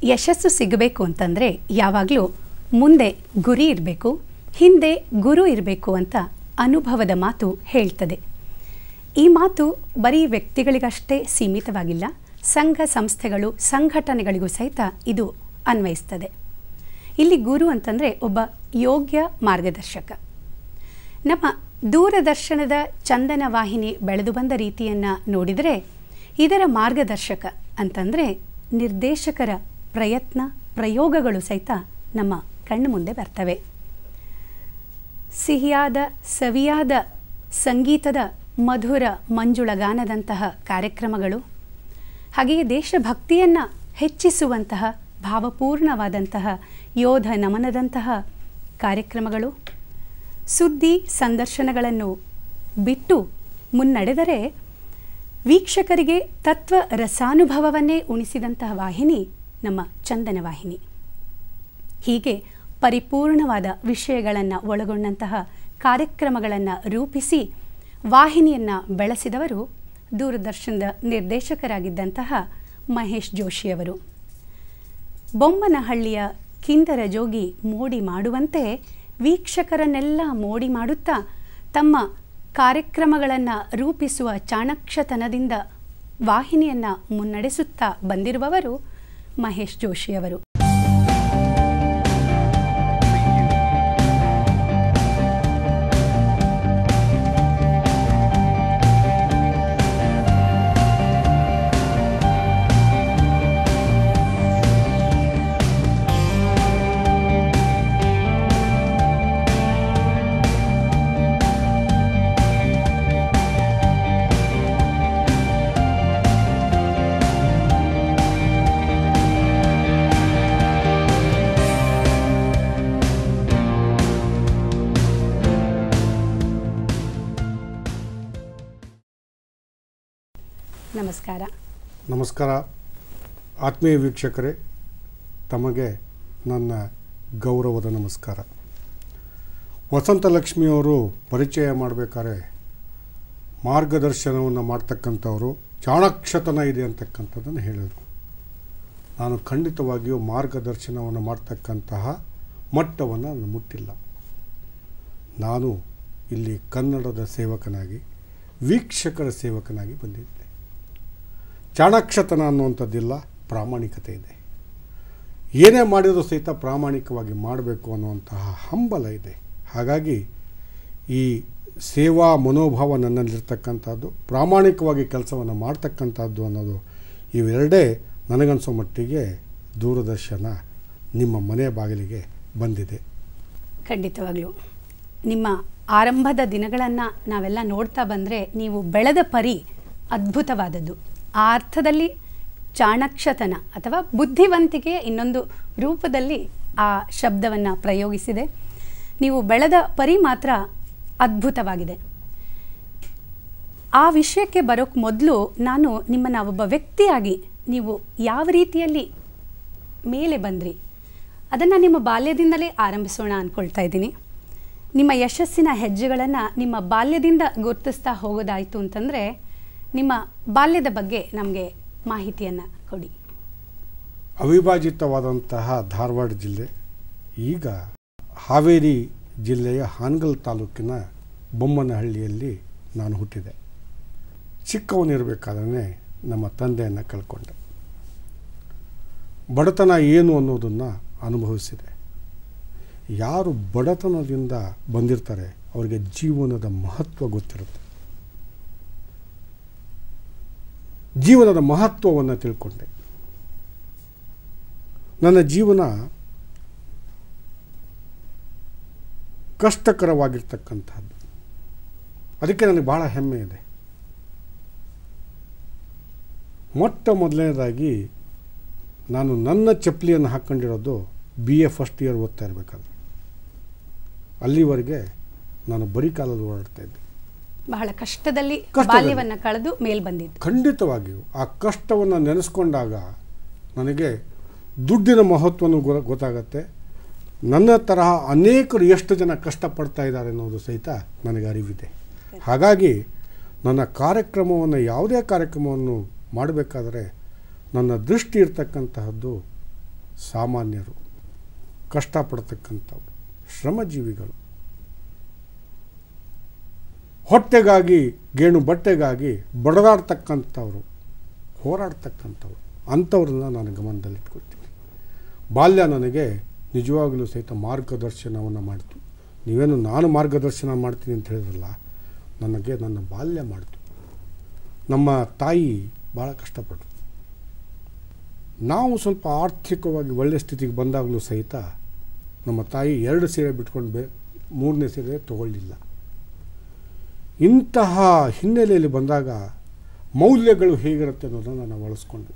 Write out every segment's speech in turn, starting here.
ಯಶಸ್ಸು ಸಿಗಬೇಕು ಅಂತಂದರೆ ಯಾವಾಗಲೂ ಮುಂದೆ ಗುರಿ ಇರಬೇಕು ಹಿಂದೆ ಗುರು ಇರಬೇಕು ಅಂತ ಅನುಭವದ ಮಾತು ಹೇಳ್ತದೆ ಈ ಮಾತು ಬರೀ ವ್ಯಕ್ತಿಗಳಿಗಷ್ಟೇ ಸೀಮಿತವಾಗಿಲ್ಲ ಸಂಘ ಸಂಸ್ಥೆಗಳು ಸಂಘಟನೆಗಳಿಗೂ ಸಹಿತ ಇದು ಅನ್ವಯಿಸ್ತದೆ ಇಲ್ಲಿ ಗುರು ಅಂತಂದರೆ ಒಬ್ಬ ಯೋಗ್ಯ ಮಾರ್ಗದರ್ಶಕ ನಮ್ಮ ದೂರದರ್ಶನದ ಚಂದನ ವಾಹಿನಿ ಬೆಳೆದು ಬಂದ ರೀತಿಯನ್ನು ನೋಡಿದರೆ ಇದರ ಮಾರ್ಗದರ್ಶಕ ಅಂತಂದರೆ ನಿರ್ದೇಶಕರ ಪ್ರಯತ್ನ ಪ್ರಯೋಗಗಳು ಸಹಿತ ನಮ್ಮ ಕಣ್ಣು ಮುಂದೆ ಬರ್ತವೆ ಸಿಹಿಯಾದ ಸವಿಯಾದ ಸಂಗೀತದ ಮಧುರ ಮಂಜುಳಗಾನದಂತಹ ಕಾರ್ಯಕ್ರಮಗಳು ಹಾಗೆಯೇ ದೇಶಭಕ್ತಿಯನ್ನು ಹೆಚ್ಚಿಸುವಂತಹ ಭಾವಪೂರ್ಣವಾದಂತಹ ಯೋಧ ನಮನದಂತಹ ಕಾರ್ಯಕ್ರಮಗಳು ಸುದ್ದಿ ಸಂದರ್ಶನಗಳನ್ನು ಬಿಟ್ಟು ಮುನ್ನಡೆದರೆ ವೀಕ್ಷಕರಿಗೆ ತತ್ವ ರಸಾನುಭವವನ್ನೇ ಉಣಿಸಿದಂತಹ ವಾಹಿನಿ ನಮ್ಮ ಚಂದನ ವಾಹಿನಿ ಹೀಗೆ ಪರಿಪೂರ್ಣವಾದ ವಿಷಯಗಳನ್ನು ಒಳಗೊಂಡಂತಹ ಕಾರ್ಯಕ್ರಮಗಳನ್ನು ರೂಪಿಸಿ ವಾಹಿನಿಯನ್ನು ಬೆಳೆಸಿದವರು ದೂರದರ್ಶನದ ನಿರ್ದೇಶಕರಾಗಿದ್ದಂತಹ ಮಹೇಶ್ ಜೋಶಿಯವರು ಬೊಮ್ಮನಹಳ್ಳಿಯ ಕಿಂದರ ಜೋಗಿ ಮೋಡಿ ಮಾಡುವಂತೆ ವೀಕ್ಷಕರನ್ನೆಲ್ಲ ಮೋಡಿ ಮಾಡುತ್ತಾ ತಮ್ಮ ಕಾರ್ಯಕ್ರಮಗಳನ್ನು ರೂಪಿಸುವ ಚಾಣಕ್ಷತನದಿಂದ ವಾಹಿನಿಯನ್ನು ಮುನ್ನಡೆಸುತ್ತಾ ಬಂದಿರುವವರು ಮಹೇಶ್ ಜೋಶಿಯವರು ನಮಸ್ಕಾರ ನಮಸ್ಕಾರ ಆತ್ಮೀಯ ವೀಕ್ಷಕರೇ ತಮಗೆ ನನ್ನ ಗೌರವದ ನಮಸ್ಕಾರ ವಸಂತಲಕ್ಷ್ಮಿಯವರು ಪರಿಚಯ ಮಾಡಬೇಕಾದ್ರೆ ಮಾರ್ಗದರ್ಶನವನ್ನು ಮಾಡ್ತಕ್ಕಂಥವರು ಚಾಣಕ್ಷತನ ಇದೆ ಅಂತಕ್ಕಂಥದ್ದನ್ನು ಹೇಳಿದರು ನಾನು ಖಂಡಿತವಾಗಿಯೂ ಮಾರ್ಗದರ್ಶನವನ್ನು ಮಾಡ್ತಕ್ಕಂತಹ ಮಟ್ಟವನ್ನು ನಾನು ಮುಟ್ಟಿಲ್ಲ ನಾನು ಇಲ್ಲಿ ಕನ್ನಡದ ಸೇವಕನಾಗಿ ವೀಕ್ಷಕರ ಸೇವಕನಾಗಿ ಬಂದಿದ್ದೆ ಚಾಣಾಕ್ಷತನ ಅನ್ನುವಂಥದ್ದಿಲ್ಲ ಪ್ರಾಮಾಣಿಕತೆ ಇದೆ ಏನೇ ಮಾಡಿದರೂ ಸಹಿತ ಪ್ರಾಮಾಣಿಕವಾಗಿ ಮಾಡಬೇಕು ಅನ್ನುವಂತಹ ಹಂಬಲ ಇದೆ ಹಾಗಾಗಿ ಈ ಸೇವಾ ಮನೋಭಾವ ನನ್ನಲ್ಲಿರ್ತಕ್ಕಂಥದ್ದು ಪ್ರಾಮಾಣಿಕವಾಗಿ ಕೆಲಸವನ್ನು ಮಾಡ್ತಕ್ಕಂಥದ್ದು ಅನ್ನೋದು ಇವೆರಡೇ ನನಗನ್ಸೋ ಮಟ್ಟಿಗೆ ದೂರದರ್ಶನ ನಿಮ್ಮ ಮನೆ ಬಾಗಿಲಿಗೆ ಬಂದಿದೆ ಖಂಡಿತವಾಗ್ಲೂ ನಿಮ್ಮ ಆರಂಭದ ದಿನಗಳನ್ನು ನಾವೆಲ್ಲ ನೋಡ್ತಾ ಬಂದರೆ ನೀವು ಬೆಳೆದ ಪರಿ ಅದ್ಭುತವಾದದ್ದು ಆ ಅರ್ಥದಲ್ಲಿ ಚಾಣಕ್ಷತನ ಅಥವಾ ಬುದ್ಧಿವಂತಿಕೆಯ ಇನ್ನೊಂದು ರೂಪದಲ್ಲಿ ಆ ಶಬ್ದವನ್ನು ಪ್ರಯೋಗಿಸಿದೆ ನೀವು ಬೆಳೆದ ಪರಿ ಮಾತ್ರ ಅದ್ಭುತವಾಗಿದೆ ಆ ವಿಷಯಕ್ಕೆ ಬರೋಕ್ಕೆ ಮೊದಲು ನಾನು ನಿಮ್ಮನ್ನು ಒಬ್ಬ ವ್ಯಕ್ತಿಯಾಗಿ ನೀವು ಯಾವ ರೀತಿಯಲ್ಲಿ ಮೇಲೆ ಬಂದ್ರಿ ಅದನ್ನು ನಿಮ್ಮ ಬಾಲ್ಯದಿಂದಲೇ ಆರಂಭಿಸೋಣ ಅಂದ್ಕೊಳ್ತಾ ಇದ್ದೀನಿ ನಿಮ್ಮ ಯಶಸ್ಸಿನ ಹೆಜ್ಜೆಗಳನ್ನು ನಿಮ್ಮ ಬಾಲ್ಯದಿಂದ ಗುರುತಿಸ್ತಾ ಹೋಗೋದಾಯಿತು ಅಂತಂದರೆ ನಿಮ್ಮ ಬಾಲ್ಯದ ಬಗ್ಗೆ ನಮಗೆ ಮಾಹಿತಿಯನ್ನು ಕೊಡಿ ಅವಿಭಾಜಿತವಾದಂತಹ ಧಾರವಾಡ ಜಿಲ್ಲೆ ಈಗ ಹಾವೇರಿ ಜಿಲ್ಲೆಯ ಹಾನಗಲ್ ತಾಲೂಕಿನ ಬೊಮ್ಮನಹಳ್ಳಿಯಲ್ಲಿ ನಾನು ಹುಟ್ಟಿದೆ ಚಿಕ್ಕವನಿರಬೇಕಾದ್ರೆ ನಮ್ಮ ತಂದೆಯನ್ನು ಕಳ್ಕೊಂಡೆ ಬಡತನ ಏನು ಅನ್ನೋದನ್ನು ಅನುಭವಿಸಿದೆ ಯಾರು ಬಡತನದಿಂದ ಬಂದಿರ್ತಾರೆ ಅವರಿಗೆ ಜೀವನದ ಮಹತ್ವ ಗೊತ್ತಿರುತ್ತೆ ಜೀವನದ ಮಹತ್ವವನ್ನು ತಿಳ್ಕೊಂಡೆ ನನ್ನ ಜೀವನ ಕಷ್ಟಕರವಾಗಿರ್ತಕ್ಕಂಥದ್ದು ಅದಕ್ಕೆ ನನಗೆ ಭಾಳ ಹೆಮ್ಮೆ ಇದೆ ಮೊಟ್ಟ ಮೊದಲನೇದಾಗಿ ನಾನು ನನ್ನ ಚಪ್ಪಲಿಯನ್ನು ಹಾಕ್ಕೊಂಡಿರೋದು ಬಿ ಎ ಫಸ್ಟ್ ಇಯರ್ ಓದ್ತಾ ಇರಬೇಕಾದ್ರೆ ಅಲ್ಲಿವರೆಗೆ ನಾನು ಬರೀ ಕಾಲಲ್ಲಿ ಓಡಾಡ್ತಾ ಇದ್ದೆ ಬಹಳ ಕಷ್ಟದಲ್ಲಿ ಕಷ್ಟದಲ್ಲಿ. ಬಾಲ್ಯವನ್ನು ಕಳೆದು ಮೇಲ್ ಬಂದಿದ್ದು ಖಂಡಿತವಾಗಿಯೂ ಆ ಕಷ್ಟವನ್ನು ನೆನೆಸ್ಕೊಂಡಾಗ ನನಗೆ ದುಡ್ಡಿನ ಮಹತ್ವನೂ ಗೊ ಗೊತ್ತಾಗತ್ತೆ ನನ್ನ ತರಹ ಅನೇಕರು ಎಷ್ಟು ಜನ ಕಷ್ಟಪಡ್ತಾ ಇದ್ದಾರೆ ಅನ್ನೋದು ಸಹಿತ ನನಗೆ ಅರಿವಿದೆ ಹಾಗಾಗಿ ನನ್ನ ಕಾರ್ಯಕ್ರಮವನ್ನು ಯಾವುದೇ ಕಾರ್ಯಕ್ರಮವನ್ನು ಮಾಡಬೇಕಾದ್ರೆ ನನ್ನ ದೃಷ್ಟಿ ಇರ್ತಕ್ಕಂತಹದ್ದು ಸಾಮಾನ್ಯರು ಕಷ್ಟಪಡ್ತಕ್ಕಂಥವ್ರು ಶ್ರಮಜೀವಿಗಳು ಹೊಟ್ಟೆಗಾಗಿ ಗೇಣು ಬಟ್ಟೆಗಾಗಿ ಬಡದಾಡ್ತಕ್ಕಂಥವ್ರು ಹೋರಾಡ್ತಕ್ಕಂಥವ್ರು ಅಂಥವ್ರನ್ನ ನಾನು ಗಮನದಲ್ಲಿಟ್ಕೊಳ್ತೀನಿ ಬಾಲ್ಯ ನನಗೆ ನಿಜವಾಗಲೂ ಸಹಿತ ಮಾರ್ಗದರ್ಶನವನ್ನು ಮಾಡಿತು ನೀವೇನು ನಾನು ಮಾರ್ಗದರ್ಶನ ಮಾಡ್ತೀನಿ ಅಂತ ಹೇಳಿದ್ರಲ್ಲ ನನಗೆ ನನ್ನ ಬಾಲ್ಯ ಮಾಡಿತು ನಮ್ಮ ತಾಯಿ ಭಾಳ ಕಷ್ಟಪಟ್ಟರು ನಾವು ಸ್ವಲ್ಪ ಆರ್ಥಿಕವಾಗಿ ಒಳ್ಳೆಯ ಸ್ಥಿತಿಗೆ ಬಂದಾಗಲೂ ಸಹಿತ ನಮ್ಮ ತಾಯಿ ಎರಡು ಸೀರೆ ಬಿಟ್ಕೊಂಡು ಬೇ ಮೂರನೇ ಸೀರೆ ತಗೊಳ್ಳಿಲ್ಲ ಇಂತಹ ಹಿನ್ನೆಲೆಯಲ್ಲಿ ಬಂದಾಗ ಮೌಲ್ಯಗಳು ಹೇಗಿರುತ್ತೆ ಅನ್ನೋದನ್ನು ನಾವು ಬಳಸ್ಕೊಂಡ್ವಿ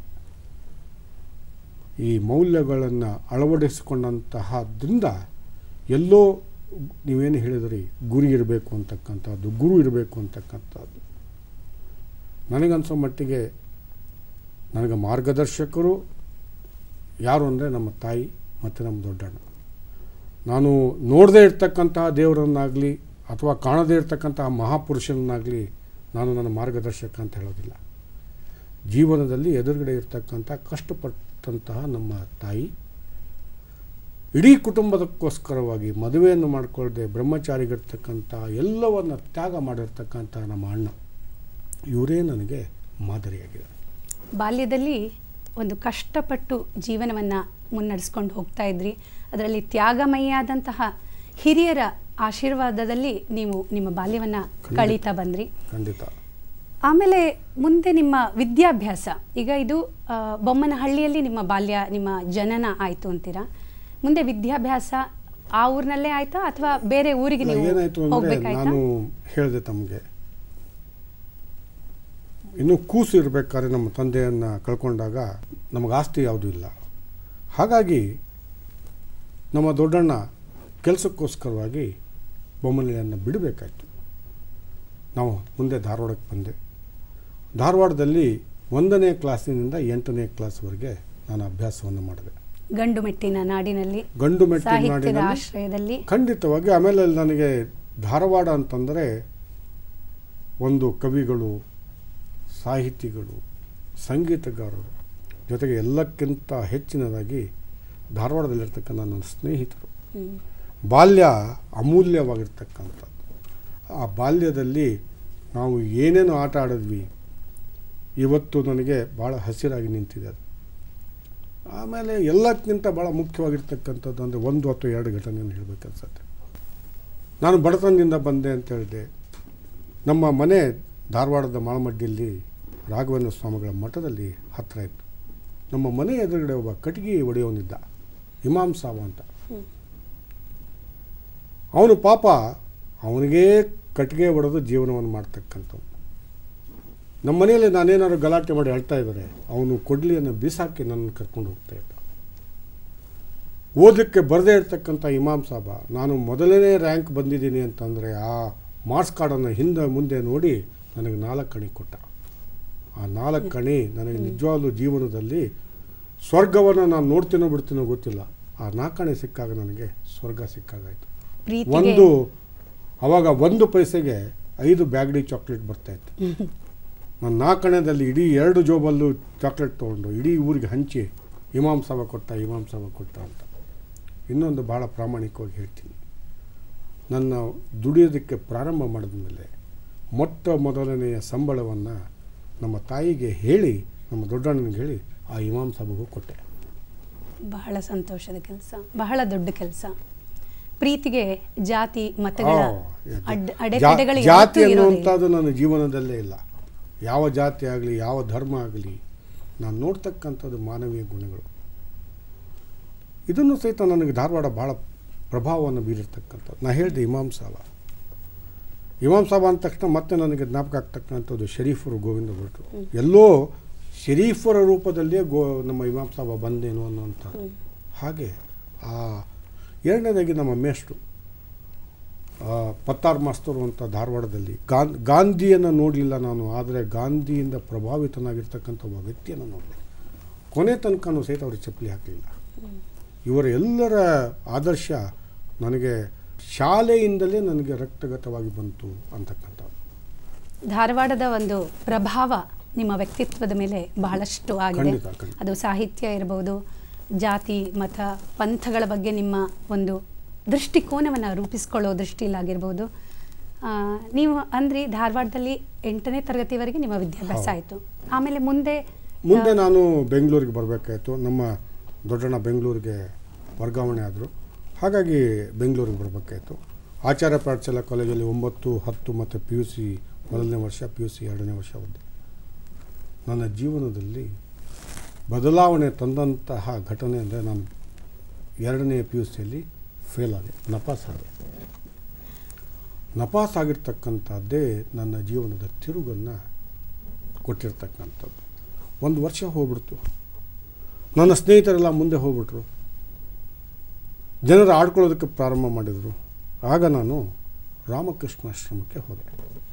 ಈ ಮೌಲ್ಯಗಳನ್ನು ಅಳವಡಿಸಿಕೊಂಡಂತಹದ್ರಿಂದ ಎಲ್ಲೋ ನೀವೇನು ಹೇಳಿದ್ರಿ ಗುರಿ ಇರಬೇಕು ಅಂತಕ್ಕಂಥದ್ದು ಗುರು ಇರಬೇಕು ಅಂತಕ್ಕಂಥದ್ದು ನನಗನ್ಸೋ ಮಟ್ಟಿಗೆ ನನಗೆ ಮಾರ್ಗದರ್ಶಕರು ಯಾರು ಅಂದರೆ ನಮ್ಮ ತಾಯಿ ಮತ್ತು ನಮ್ಮ ದೊಡ್ಡಣ್ಣ ನಾನು ನೋಡದೇ ಇರ್ತಕ್ಕಂತಹ ದೇವರನ್ನಾಗಲಿ ಅಥವಾ ಕಾಣದೇ ಇರ್ತಕ್ಕಂತಹ ಮಹಾಪುರುಷನನ್ನಾಗಲಿ ನಾನು ನನ್ನ ಮಾರ್ಗದರ್ಶಕ ಅಂತ ಹೇಳೋದಿಲ್ಲ ಜೀವನದಲ್ಲಿ ಎದುರುಗಡೆ ಇರ್ತಕ್ಕಂಥ ಕಷ್ಟಪಟ್ಟಂತಹ ನಮ್ಮ ತಾಯಿ ಇಡೀ ಕುಟುಂಬದಕ್ಕೋಸ್ಕರವಾಗಿ ಮದುವೆಯನ್ನು ಮಾಡಿಕೊಳ್ಳದೆ ಬ್ರಹ್ಮಚಾರಿಗಿರ್ತಕ್ಕಂಥ ಎಲ್ಲವನ್ನು ತ್ಯಾಗ ಮಾಡಿರ್ತಕ್ಕಂಥ ನಮ್ಮ ಅಣ್ಣ ಇವರೇ ನನಗೆ ಮಾದರಿಯಾಗಿದೆ ಬಾಲ್ಯದಲ್ಲಿ ಒಂದು ಕಷ್ಟಪಟ್ಟು ಜೀವನವನ್ನು ಮುನ್ನಡೆಸ್ಕೊಂಡು ಹೋಗ್ತಾ ಇದ್ರಿ ಅದರಲ್ಲಿ ತ್ಯಾಗಮಯಿಯಾದಂತಹ ಹಿರಿಯರ ಆಶೀರ್ವಾದದಲ್ಲಿ ನೀವು ನಿಮ್ಮ ಬಾಲ್ಯವನ್ನು ಕಳೀತಾ ಬಂದ್ರಿ ಖಂಡಿತ ಆಮೇಲೆ ಮುಂದೆ ನಿಮ್ಮ ವಿದ್ಯಾಭ್ಯಾಸ ಈಗ ಇದು ಆ, ಬೊಮ್ಮನಹಳ್ಳಿಯಲ್ಲಿ ನಿಮ್ಮ ಬಾಲ್ಯ ನಿಮ್ಮ ಜನನ ಆಯಿತು ಅಂತೀರಾ ಮುಂದೆ ವಿದ್ಯಾಭ್ಯಾಸ ಆ ಊರಿನಲ್ಲೇ ಆಯ್ತಾ ಅಥವಾ ಬೇರೆ ಊರಿಗೆ ನೀವು ಏನಾಯಿತು ಅಂದರೆ ಹೋಗ್ಬೇಕಾಯ್ತಾ ನಾನು ಹೇಳಿದೆ ತಮಗೆ ಇನ್ನೂ ಕೂಸು ಇರಬೇಕಾದ್ರೆ ನಮ್ಮ ತಂದೆಯನ್ನು ಕಳ್ಕೊಂಡಾಗ ನಮಗೆ ಆಸ್ತಿ ಯಾವುದೂ ಇಲ್ಲ ಹಾಗಾಗಿ ನಮ್ಮ ದೊಡ್ಡಣ್ಣ ಕೆಲಸಕ್ಕೋಸ್ಕರವಾಗಿ ಬೊಮ್ಮನಹಳ್ಳಿಯನ್ನು ಬಿಡಬೇಕಾಯ್ತು ನಾವು ಮುಂದೆ ಧಾರವಾಡಕ್ಕೆ ಬಂದೆ ಧಾರವಾಡದಲ್ಲಿ ಒಂದನೇ ಕ್ಲಾಸಿನಿಂದ ಎಂಟನೇ ಕ್ಲಾಸ್ವರೆಗೆ ನಾನು ಅಭ್ಯಾಸವನ್ನು ಮಾಡಿದೆ ಗಂಡು ಮೆಟ್ಟಿನ ನಾಡಿನಲ್ಲಿ ಗಂಡು ಮೆಟ್ಟಿನ ಸಾಹಿತ್ಯದ ನಾಡಿನಲ್ಲಿ ಆಶ್ರಯದಲ್ಲಿ ಖಂಡಿತವಾಗಿ ಆಮೇಲೆ ಅಲ್ಲಿ ನನಗೆ ಧಾರವಾಡ ಅಂತಂದರೆ ಒಂದು ಕವಿಗಳು ಸಾಹಿತಿಗಳು ಸಂಗೀತಗಾರರು ಜೊತೆಗೆ ಎಲ್ಲಕ್ಕಿಂತ ಹೆಚ್ಚಿನದಾಗಿ ಧಾರವಾಡದಲ್ಲಿರ್ತಕ್ಕಂಥ ನನ್ನ ಸ್ನೇಹಿತರು ಹ್ಮ್. ಬಾಲ್ಯ ಅಮೂಲ್ಯವಾಗಿರ್ತಕ್ಕಂಥದ್ದು ಆ ಬಾಲ್ಯದಲ್ಲಿ ನಾವು ಏನೇನು ಆಟ ಆಡಿದ್ವಿ ಇವತ್ತು ನನಗೆ ಭಾಳ ಹಸಿರಾಗಿ ನಿಂತಿದೆ ಅದು ಆಮೇಲೆ ಎಲ್ಲಕ್ಕಿಂತ ಭಾಳ ಮುಖ್ಯವಾಗಿರ್ತಕ್ಕಂಥದ್ದು ಅಂದರೆ ಒಂದು ಅಥವಾ ಎರಡು ಘಟನೆಯನ್ನು ಹೇಳಬೇಕನ್ಸತ್ತೆ ನಾನು ಬಡತನದಿಂದ ಬಂದೆ ಅಂತ ಹೇಳಿದೆ ನಮ್ಮ ಮನೆ ಧಾರವಾಡದ ಮಾಳಮಡ್ಡಿಯಲ್ಲಿ ರಾಘವೇಂದ್ರ ಸ್ವಾಮಿಗಳ ಮಠದಲ್ಲಿ ಹತ್ತಿರ ಇತ್ತು ನಮ್ಮ ಮನೆ ಎದುರುಗಡೆ ಒಬ್ಬ ಕಟ್ಟಿಗೆ ಒಡೆಯವನಿದ್ದ ಇಮಾಮ್ ಸಾಬ ಅಂತ ಹ್ಮ್. ಅವನು ಪಾಪ ಅವನಿಗೇ ಕಟ್ಟಿಗೆ ಹೊಡೆದು ಜೀವನವನ್ನು ಮಾಡ್ತಕ್ಕಂಥವ್ನು ನಮ್ಮ ಮನೆಯಲ್ಲಿ ನಾನೇನಾದ್ರು ಗಲಾಟೆ ಮಾಡಿ ಅಳ್ತಾ ಇದ್ದಾರೆ ಅವನು ಕೊಡ್ಲಿಯನ್ನು ಬೀಸಾಕಿ ನನ್ನ ಕರ್ಕೊಂಡು ಹೋಗ್ತಾ ಇದ್ದ ಓದಲಿಕ್ಕೆ ಬರದೇ ಇರ್ತಕ್ಕಂಥ ಇಮಾಮ್ ಸಾಬ ನಾನು ಮೊದಲನೇ ರ್ಯಾಂಕ್ ಬಂದಿದ್ದೀನಿ ಅಂತಂದರೆ ಆ ಮಾರ್ಕ್ಸ್ ಕಾರ್ಡನ್ನು ಹಿಂದೆ ಮುಂದೆ ನೋಡಿ ನನಗೆ ನಾಲ್ಕು ಕಣಿ ಕೊಟ್ಟ ಆ ನಾಲ್ಕು ಕಣಿ ನನಗೆ ನಿಜವಾಗ್ಲೂ ಜೀವನದಲ್ಲಿ ಸ್ವರ್ಗವನ್ನು ನಾನು ನೋಡ್ತೀನೋ ಬಿಡ್ತೀನೋ ಗೊತ್ತಿಲ್ಲ ಆ ನಾಲ್ಕಣೆ ಸಿಕ್ಕಾಗ ನನಗೆ ಸ್ವರ್ಗ ಸಿಕ್ಕಾಗಾಯಿತು ಪ್ರೀತಿಗೆ ಒಂದು ಅವಾಗ ಒಂದು ಪೈಸೆಗೆ ಐದು ಬ್ಯಾಗ್ಡಿ ಚಾಕ್ಲೇಟ್ ಬರ್ತಾ ಇತ್ತು ನಾನು ನಾಲ್ಕಣದಲ್ಲಿ ಇಡೀ ಎರಡು ಜೋಬಲ್ಲೂ ಚಾಕ್ಲೇಟ್ ತೊಗೊಂಡು ಇಡೀ ಊರಿಗೆ ಹಂಚಿ ಇಮಾಮ್ ಸಾಬ ಕೊಟ್ಟ ಇಮಾಮ್ ಸಾಬ ಕೊಟ್ಟ ಅಂತ ಇನ್ನೊಂದು ಭಾಳ ಪ್ರಾಮಾಣಿಕವಾಗಿ ಹೇಳ್ತೀನಿ ನನ್ನ ದುಡಿಯೋದಕ್ಕೆ ಪ್ರಾರಂಭ ಮಾಡಿದ ಮೇಲೆ ಮೊಟ್ಟ ಮೊದಲನೆಯ ಸಂಬಳವನ್ನು ನಮ್ಮ ತಾಯಿಗೆ ಹೇಳಿ ನಮ್ಮ ದೊಡ್ಡಣ್ಣನಿಗೆ ಹೇಳಿ ಆ ಇಮಾಮ್ ಸಾಬಗೂ ಕೊಟ್ಟೆ ಬಹಳ ಸಂತೋಷದ ಕೆಲಸ ಬಹಳ ದೊಡ್ಡ ಕೆಲಸ ಪ್ರೀತಿಗೆ ಜಾತಿ ಮತಗಳ ಆ, ಅಡ್ ಜಾ- ಅಡೆತಡೆಗಳು ಜಾತಿ ಯಾವತ್ತೂ ಇರೋದಿಲ್ಲ. ಅನ್ನುವಂಥದ್ದು ನನ್ನ ಜೀವನದಲ್ಲೇ ಇಲ್ಲ ಯಾವ ಜಾತಿ ಆಗಲಿ ಯಾವ ಧರ್ಮ ಆಗಲಿ ನಾನು ನೋಡ್ತಕ್ಕಂಥದ್ದು ಮಾನವೀಯ ಗುಣಗಳು ಇದನ್ನು ಸಹಿತ ನನಗೆ ಧಾರವಾಡ ಭಾಳ ಪ್ರಭಾವವನ್ನು ಬೀರಿರ್ತಕ್ಕಂಥದ್ದು ನಾ ಹೇಳಿದೆ ಇಮಾಮ್ ಸಾಬ ಇಮಾಮ್ ಸಾಬ ಅಂದ ತಕ್ಷಣ ಮತ್ತೆ ನನಗೆ ಜ್ಞಾಪಕ ಆಗ್ತಕ್ಕಂಥದ್ದು ಶರೀಫರು ಗೋವಿಂದ ಭಟ್ರು ಎಲ್ಲೋ ಶರೀಫರ ರೂಪದಲ್ಲಿಯೇ ಗೋ ನಮ್ಮ ಇಮಾಮ್ ಸಾಬ ಬಂದೇನು ಅನ್ನುವಂಥ ಹಾಗೆ ಆ ಎರಡನೇದಾಗಿ ನಮ್ಮ ಮೇಷ್ಟ್ರು ಆ, ಪತ್ತಾರ್ ಮಾಸ್ತರು ಅಂತ ಧಾರವಾಡದಲ್ಲಿ ಗಾನ್ ಗಾಂಧಿಯನ್ನು ನೋಡಲಿಲ್ಲ ನಾನು ಆದರೆ ಗಾಂಧಿಯಿಂದ ಪ್ರಭಾವಿತನಾಗಿರ್ತಕ್ಕಂಥ ಒಬ್ಬ ವ್ಯಕ್ತಿಯನ್ನು ನೋಡಿದೆ ಕೊನೆ ತನಕನೂ ಸಹಿತ ಅವ್ರಿಗೆ ಚಪ್ಪಲಿ ಹಾಕಲಿಲ್ಲ ಇವರ ಎಲ್ಲರ ಆದರ್ಶ ನನಗೆ ಶಾಲೆಯಿಂದಲೇ ನನಗೆ ರಕ್ತಗತವಾಗಿ ಬಂತು ಅಂತಕ್ಕಂಥದ್ದು ಧಾರವಾಡದ ಒಂದು ಪ್ರಭಾವ ನಿಮ್ಮ ವ್ಯಕ್ತಿತ್ವದ ಮೇಲೆ ಬಹಳಷ್ಟು ಆಗಿದೆ ಖಂಡಿತ, ಖಂಡಿತ. ಅದು ಸಾಹಿತ್ಯ ಇರಬಹುದು ಜಾತಿ ಮತ ಪಂಥಗಳ ಬಗ್ಗೆ ನಿಮ್ಮ ಒಂದು ದೃಷ್ಟಿಕೋನವನ್ನು ರೂಪಿಸ್ಕೊಳ್ಳೋ ದೃಷ್ಟಿಲಾಗಿರ್ಬೋದು ಆ, ನೀವು ಅಂದ್ರಿ ಧಾರವಾಡದಲ್ಲಿ ಎಂಟನೇ ತರಗತಿವರೆಗೆ ನಿಮ್ಮ ವಿದ್ಯಾಭ್ಯಾಸ ಹೌದು. ಆಯಿತು ಆಮೇಲೆ ಮುಂದೆ ಮುಂದೆ ನಾನು ಬೆಂಗಳೂರಿಗೆ ಬರಬೇಕಾಯಿತು ನಮ್ಮ ದೊಡ್ಡಣ್ಣ ಬೆಂಗಳೂರಿಗೆ ವರ್ಗಾವಣೆ ಆದರು ಹಾಗಾಗಿ ಬೆಂಗಳೂರಿಗೆ ಬರಬೇಕಾಯಿತು ಆಚಾರ್ಯ ಪಾಠಶಾಲಾ ಕಾಲೇಜಲ್ಲಿ ಒಂಬತ್ತು ಹತ್ತು ಮತ್ತು ಪಿ ಯು ಸಿ ಮೊದಲನೇ ವರ್ಷ ಪಿ ಯು ಸಿ ಎರಡನೇ ವರ್ಷ ಓದಿದೆ ನನ್ನ ಜೀವನದಲ್ಲಿ ಬದಲಾವಣೆ ತಂದಂತಹ ಘಟನೆ ಅಂದರೆ ನಾನು ಎರಡನೇ ಪಿ ಯು ಸಿಯಲ್ಲಿ ಫೇಲ್ ಆದೆ ನಪಾಸ್ ಆದೆ ನಪಾಸ್ ಆಗಿರ್ತಕ್ಕಂಥದ್ದೇ ನನ್ನ ಜೀವನದ ತಿರುಗನ್ನು ಕೊಟ್ಟಿರ್ತಕ್ಕಂಥದ್ದು ಒಂದು ವರ್ಷ ಹೋಗ್ಬಿಡ್ತು ನನ್ನ ಸ್ನೇಹಿತರೆಲ್ಲ ಮುಂದೆ ಹೋಗ್ಬಿಟ್ರು ಜನರು ಆಡ್ಕೊಳ್ಳೋದಕ್ಕೆ ಪ್ರಾರಂಭ ಮಾಡಿದರು ಆಗ ನಾನು ರಾಮಕೃಷ್ಣಾಶ್ರಮಕ್ಕೆ ಹೋದೆ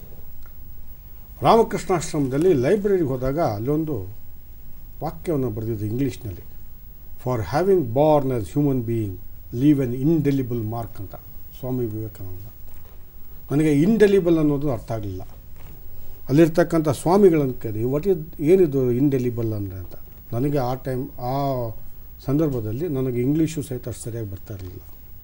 ರಾಮಕೃಷ್ಣಾಶ್ರಮದಲ್ಲಿ ಲೈಬ್ರರಿಗೆ ಹೋದಾಗ ಅಲ್ಲೊಂದು ವಾಕ್ಯವನ್ನು ಬರೆದಿದ್ದು ಇಂಗ್ಲೀಷ್ನಲ್ಲಿ for having born as human being leave an indelible mark ಅಂತ ಸ್ವಾಮಿ ವಿವೇಕಾನಂದ ನನಗೆ ಇಂಡೆಲಿಬಲ್ ಅನ್ನೋದು ಅರ್ಥ ಆಗಲಿಲ್ಲ ಅಲ್ಲಿರ್ತಕ್ಕಂಥ ಸ್ವಾಮಿಗಳನ್ನು ಕೇಳಿ ವಾಟ್ ಇದ್ ಏನಿದು ಇಂಡೆಲಿಬಲ್ ಅಂದರೆ ಅಂತ ನನಗೆ ಆ ಟೈಮ್ ಆ ಸಂದರ್ಭದಲ್ಲಿ ನನಗೆ ಇಂಗ್ಲೀಷು ಸಹಿತ ಅಷ್ಟು ಸರಿಯಾಗಿ ಬರ್ತಾ ಇರಲಿಲ್ಲ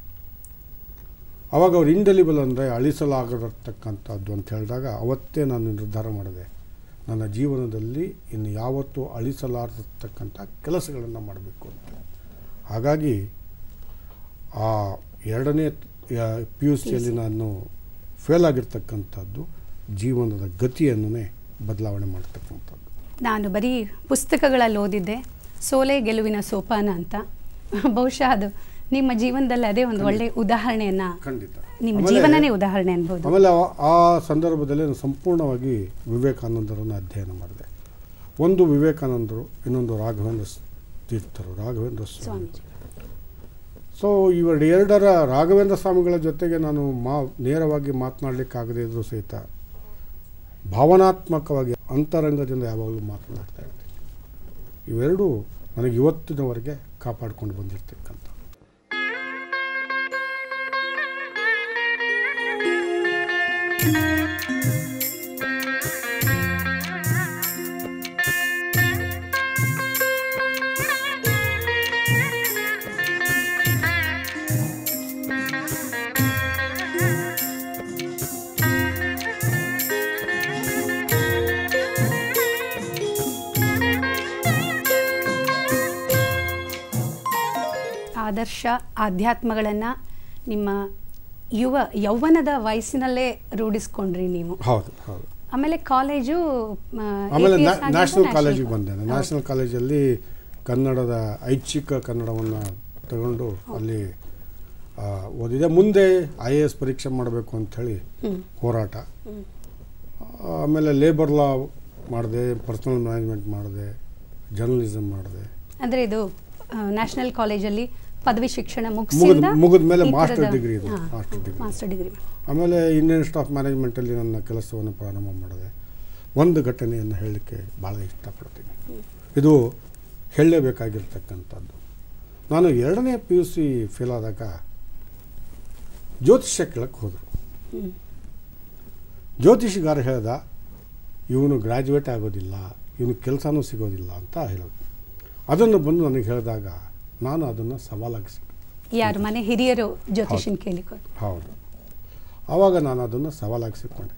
ಅವಾಗ ಅವ್ರು ಇಂಡೆಲಿಬಲ್ ಅಂದರೆ ಅಳಿಸಲಾಗಿರತಕ್ಕಂಥದ್ದು ಅಂತ ಹೇಳಿದಾಗ ಅವತ್ತೇ ನಾನು ನಿರ್ಧಾರ ಮಾಡಿದೆ ನನ್ನ ಜೀವನದಲ್ಲಿ ಇನ್ನು ಯಾವತ್ತೂ ಅಳಿಸಲಾರತಕ್ಕಂಥ ಕೆಲಸಗಳನ್ನು ಮಾಡಬೇಕು ಅಂತ ಹಾಗಾಗಿ ಆ ಎರಡನೇ ಪಿ ಯು ಸಿಯಲ್ಲಿ ನಾನು ಫೇಲ್ ಆಗಿರ್ತಕ್ಕಂಥದ್ದು ಜೀವನದ ಗತಿಯನ್ನೇ ಬದಲಾವಣೆ ಮಾಡ್ತಕ್ಕಂಥದ್ದು ನಾನು ಬರೀ ಪುಸ್ತಕಗಳಲ್ಲಿ ಓದಿದ್ದೆ ಸೋಲೆ ಗೆಲುವಿನ ಸೋಪಾನ ಅಂತ ಬಹುಶಃ ಅದು ನಿಮ್ಮ ಜೀವನದಲ್ಲಿ ಅದೇ ಒಂದು ಒಳ್ಳೆ ಉದಾಹರಣೆಯನ್ನ ಖಂಡಿತ ನಿಮ್ಮ ಆಮೇಲೆ- ಜೀವನನೇ ಉದಾಹರಣೆ ಅನ್ಬೋದು ಆಮೇಲೆ ಆ- ಆ ಸಂದರ್ಭದಲ್ಲಿ ನಾನು ಸಂಪೂರ್ಣವಾಗಿ ವಿವೇಕಾನಂದರನ್ನು ಅಧ್ಯಯನ ಮಾಡಿದೆ ಒಂದು ವಿವೇಕಾನಂದರು ಇನ್ನೊಂದು ರಾಘವೇಂದ್ರ ಸ್- ತೀರ್ಥರು ರಾಘವೇಂದ್ರ ಸ್ವಾಮಿ ಸ್ವಾಮೀಜಿ ಸೊ ಇವೆರಡು ಎರಡರ ರಾಘವೇಂದ್ರ ಸ್ವಾಮಿಗಳ ಜೊತೆಗೆ ನಾನು ಮಾ ನೇರವಾಗಿ ಮಾತನಾಡಲಿಕ್ಕಾಗದೇ ಇದ್ರೂ ಸಹಿತ ಭಾವನಾತ್ಮಕವಾಗಿ ಅಂತರಂಗದಿಂದ ಯಾವಾಗಲೂ ಮಾತನಾಡ್ತಾ ಇರ್ತೀನಿ ಇವೆರಡೂ ನನಗೆ ಇವತ್ತಿನವರೆಗೆ ಕಾಪಾಡಿಕೊಂಡು ಬಂದಿರತಕ್ಕಂಥ ಆದರ್ಶ ಆಧ್ಯಾತ್ಮಗಳನ್ನು ನಿಮ್ಮ ಯುವ ಯೌವನದ ವಯಸ್ಸಿನಲ್ಲೇ ರೂಢಿಸ್ಕೊಂಡ್ರಿ ನೀವು ಹೌದು ಹೌದು ಆಮೇಲೆ ಕಾಲೇಜು ಆ, ಆಮೇಲೆ APS ನ್ಯಾ- ಆಗಿದ್ದು ನ್ಯಾಷನಲ್ national ಕಾಲೇಜಿಗೆ college. ಬಂದೆ ನಾನು. ಹೌದು. ನ್ಯಾಷನಲ್ ಕಾಲೇಜಲ್ಲಿ ಕನ್ನಡದ ಐಚ್ಛಿಕ ಕನ್ನಡವನ್ನು ತಗೊಂಡು ಅಲ್ಲಿ ಆ, ಓದಿದೆ ಮುಂದೆ ಐ ಎ ಎಸ್ ಪರೀಕ್ಷೆ ಮಾಡಬೇಕು ಅಂಥೇಳಿ ಹ್ಮ್. ಹೋರಾಟ ಹ್ಮ್. ಆಮೇಲೆ ಲೇಬರ್ ಲಾ ಮಾಡಿದೆ ಪರ್ಸನಲ್ ಮ್ಯಾನೇಜ್ಮೆಂಟ್ ಮಾಡಿದೆ ಜರ್ನಲಿಸಮ್ ಮಾಡಿದೆ ಅಂದ್ರೆ ಇದು ನ್ಯಾಷನಲ್ ಕಾಲೇಜಲ್ಲಿ ಪದವಿ ಶಿಕ್ಷಣ ಮುಗಿದ ಮುಗಿಸಿದ ಮುಗಿದ ಮೇಲೆ ಈ ಮಾಸ್ಟರ್ ಥರದ- ಡಿಗ್ರಿ ಇದು ಹಾ, ಮಾಸ್ಟರ್ ಡಿಗ್ರಿ ಮಾಸ್ಟರ್ ಡಿಗ್ರಿ ಆಮೇಲೆ ಇಂಡಿಯನ್ ಸ್ಟಾಫ್ ಮ್ಯಾನೇಜ್ಮೆಂಟಲ್ಲಿ ನನ್ನ ಕೆಲಸವನ್ನು ಪ್ರಾರಂಭ ಮಾಡಿದೆ ಒಂದು ಘಟನೆಯನ್ನು ಹೇಳಲಿಕ್ಕೆ ಭಾಳ ಇಷ್ಟಪಡ್ತೀನಿ ಇದು ಹೇಳಲೇಬೇಕಾಗಿರ್ತಕ್ಕಂಥದ್ದು ನಾನು ಎರಡನೇ ಪಿ ಯು ಸಿ ಫೇಲ್ ಆದಾಗ ಜ್ಯೋತಿಷ್ಯ ಕೇಳಕ್ಕೆ ಹೋದರು ಹ್ಮ್. ಜ್ಯೋತಿಷಿಗಾರ ಹೇಳ್ದ ಇವನು ಗ್ರ್ಯಾಜುಯೇಟ್ ಆಗೋದಿಲ್ಲ ಇವನು ಕೆಲಸನೂ ಸಿಗೋದಿಲ್ಲ ಅಂತ ಹೇಳೋದು ಅದನ್ನು ಬಂದು ನನಗೆ ಹೇಳಿದಾಗ ನಾನು ಅದನ್ನು ಸವಾಲಾಗಿಸಿ ಯಾರು ಮನೆ ಹಿರಿಯರು ಜ್ಯೋತಿಷನ್ ಕೇಳಿಕೊ ಹೌದು ಆವಾಗ ನಾನು ಅದನ್ನು ಸವಾಲಾಗಿಸಿಕೊಂಡೆ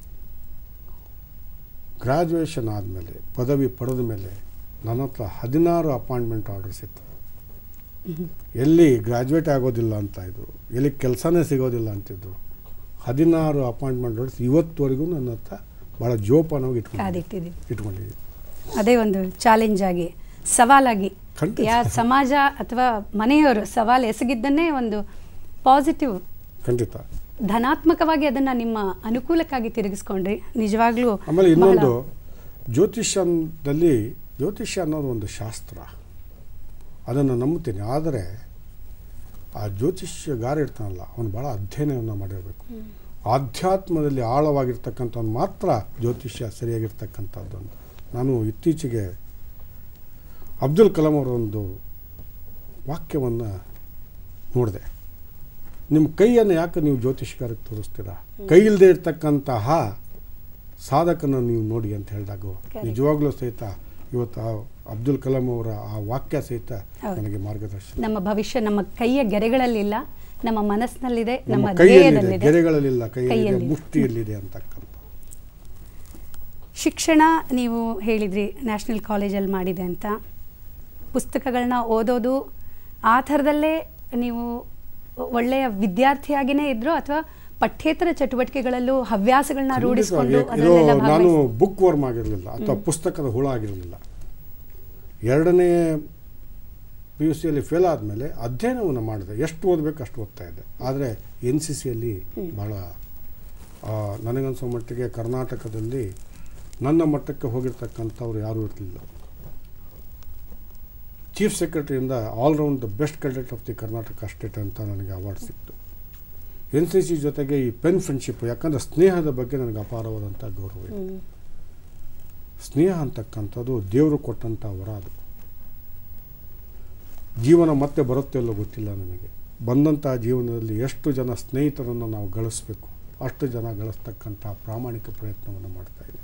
ಗ್ರ್ಯಾಜುಯೇಷನ್ ಆದಮೇಲೆ ಪದವಿ ಪಡೆದ ಮೇಲೆ ನನ್ನ ಹತ್ರ ಹದಿನಾರು ಅಪಾಯಿಂಟ್ಮೆಂಟ್ ಆರ್ಡರ್ಸ್ ಇತ್ತು ಎಲ್ಲಿ ಗ್ರ್ಯಾಜುಯೇಟ್ ಆಗೋದಿಲ್ಲ ಅಂತ ಇದ್ರು ಎಲ್ಲಿ ಕೆಲಸನೇ ಸಿಗೋದಿಲ್ಲ ಅಂತಿದ್ರು ಹದಿನಾರು ಅಪಾಯಿಂಟ್ಮೆಂಟ್ ಆರ್ಡರ್ಸ್ ಇವತ್ತುವರೆಗೂ ನನ್ನ ಹತ್ರ ಭಾಳ ಜೋಪಾನವಾಗಿ ಇಟ್ಕೊಂಡು ಕಾದಿಟ್ಟಿದ್ದೀವಿ ಇಟ್ಕೊಂಡಿದ್ದೀನಿ ಅದೇ ಒಂದು ಚಾಲೆಂಜ್ ಆಗಿ ಸವಾಲಾಗಿ ಖಂಡಿತ. ಯಾ ಸಮಾಜ ಅಥವಾ ಮನೆಯವರು ಸವಾಲು ಎಸಗಿದ್ದನ್ನೇ ಒಂದು ಪಾಸಿಟಿವ್ ಖಂಡಿತ ಧನಾತ್ಮಕವಾಗಿ ಅದನ್ನ ನಿಮ್ಮ ಅನುಕೂಲಕ್ಕಾಗಿ ತಿರುಗಿಸ್ಕೊಂಡ್ರಿ ನಿಜವಾಗ್ಲೂ ಆಮೇಲೆ ಬಹಳ- ಇನ್ನೊಂದು ಜ್ಯೋತಿಷ್ಯದಲ್ಲಿ ಜ್ಯೋತಿಷ್ಯ ಅನ್ನೋದು ಒಂದು ಶಾಸ್ತ್ರ ಅದನ್ನು ನಂಬುತ್ತೀನಿ ಆದರೆ ಆ ಜ್ಯೋತಿಷ್ಯಗಾರ ಇರ್ತಾನಲ್ಲ ಅವನು ಭಾಳ ಅಧ್ಯಯನವನ್ನು ಮಾಡಿರಬೇಕು ಆಧ್ಯಾತ್ಮದಲ್ಲಿ ಆಳವಾಗಿರ್ತಕ್ಕಂಥವ್ನು ಮಾತ್ರ ಜ್ಯೋತಿಷ್ಯ ಸರಿಯಾಗಿರ್ತಕ್ಕಂಥದ್ದು ಅಂತ ನಾನು ಇತ್ತೀಚೆಗೆ ಅಬ್ದುಲ್ ಕಲಾಂ ಅವರ ಒಂದು ವಾಕ್ಯವನ್ನು ನೋಡಿದೆ ನಿಮ್ಮ ಕೈಯನ್ನು ಯಾಕೆ ನೀವು ಜ್ಯೋತಿಷ್ಯಗಾರಕ್ಕೆ ತೋರಿಸ್ತೀರಾ ಕೈ ಇಲ್ಲದೆ ಇರ್ತಕ್ಕಂತಹ ಸಾಧಕನ ನೀವು ನೋಡಿ ಅಂತ ಹೇಳಿದಾಗ Correct. ನಿಜವಾಗ್ಲೂ ಸಹಿತ ಇವತ್ತು ಆ ಅಬ್ದುಲ್ ಕಲಾಂ ಅವರ ಆ ವಾಕ್ಯ ಸಹಿತ ಹೌದು. ನನಗೆ ಮಾರ್ಗದರ್ಶನ ನಮ್ಮ ಭವಿಷ್ಯ ನಮ್ಮ ಕೈಯ ಗೆರೆಗಳಲ್ಲಿಲ್ಲ ನಮ್ಮ ಮನಸ್ಸಿನಲ್ಲಿದೆ ನಮ್ಮ ನಮ್ಮ ಕೈಯಲ್ಲಿದೆ ದೇಹದಲ್ಲಿದೆ ಗೆರೆಗಳಲ್ಲಿಲ್ಲ ಕೈಯಲ್ಲಿದೆ ಕೈಯಲ್ಲಿದೆ. ಮುಷ್ಟಿಯಲ್ಲಿದೆ ಅಂತಕ್ಕಂಥ ಶಿಕ್ಷಣ ನೀವು ಹೇಳಿದ್ರಿ ನ್ಯಾಷನಲ್ ಕಾಲೇಜಲ್ಲಿ ಮಾಡಿದೆ ಅಂತ ಪುಸ್ತಕಗಳನ್ನ ಓದೋದು ಆ ಥರದಲ್ಲೇ ನೀವು ಒಳ್ಳೆಯ ವಿದ್ಯಾರ್ಥಿಯಾಗಿಯೇ ಇದ್ರು ಅಥವಾ ಪಠ್ಯೇತರ ಚಟುವಟಿಕೆಗಳಲ್ಲೂ ಹವ್ಯಾಸಗಳನ್ನ ರೂಢಿಸಿಕೊಂಡು ಖಂಡಿತವಾಗಿ. ಇದು ಅದರಲ್ಲೆಲ್ಲ ನಾನು ಭಾಗವಹಿಸಿ ಬುಕ್ ವರ್ಮ್ ಆಗಿರಲಿಲ್ಲ ಅಥವಾ ಪುಸ್ತಕದ ಹುಳ ಆಗಿರಲಿಲ್ಲ ಎರಡನೇ ಪಿ ಯು ಸಿಯಲ್ಲಿ ಫೇಲ್ ಆದಮೇಲೆ ಅಧ್ಯಯನವನ್ನು ಮಾಡಿದೆ ಎಷ್ಟು ಓದಬೇಕು ಅಷ್ಟು ಓದ್ತಾ ಇದ್ದೆ ಆದರೆ ಎನ್ ಸಿ ಸಿಯಲ್ಲಿ ಭಾಳ ಆ, ನನಗನ್ಸೋ ಮಟ್ಟಿಗೆ ಕರ್ನಾಟಕದಲ್ಲಿ ನನ್ನ ಮಟ್ಟಕ್ಕೆ ಹೋಗಿರ್ತಕ್ಕಂಥವ್ರು ಯಾರೂ ಇರಲಿಲ್ಲ ಚೀಫ್ ಸೆಕ್ರೆಟರಿಯಿಂದ all round the best candidate of the Karnataka state ಅಂತ ನನಗೆ ಅವಾರ್ಡ್ ಸಿಕ್ತು ಎನ್ ಸಿ ಸಿ ಜೊತೆಗೆ ಈ ಪೆನ್ ಫ್ರೆಂಡ್ಶಿಪ್ ಯಾಕಂದರೆ ಸ್ನೇಹದ ಬಗ್ಗೆ ನನಗೆ ಅಪಾರವಾದಂಥ ಗೌರವ ಇದೆ ಹ್ಮ್. ಸ್ನೇಹ ಅಂತಕ್ಕಂಥದ್ದು ದೇವರು ಕೊಟ್ಟಂಥ ವರ ಅದು ಜೀವನ ಮತ್ತೆ ಬರುತ್ತೆ ಇಲ್ಲೋ ಗೊತ್ತಿಲ್ಲ ನನಗೆ ಬಂದಂಥ ಜೀವನದಲ್ಲಿ ಎಷ್ಟು ಜನ ಸ್ನೇಹಿತರನ್ನು ನಾವು ಗಳಿಸ್ಬೇಕು ಅಷ್ಟು ಜನ ಗಳಿಸ್ತಕ್ಕಂಥ ಪ್ರಾಮಾಣಿಕ ಪ್ರಯತ್ನವನ್ನು ಮಾಡ್ತಾ ಇದ್ದೀವಿ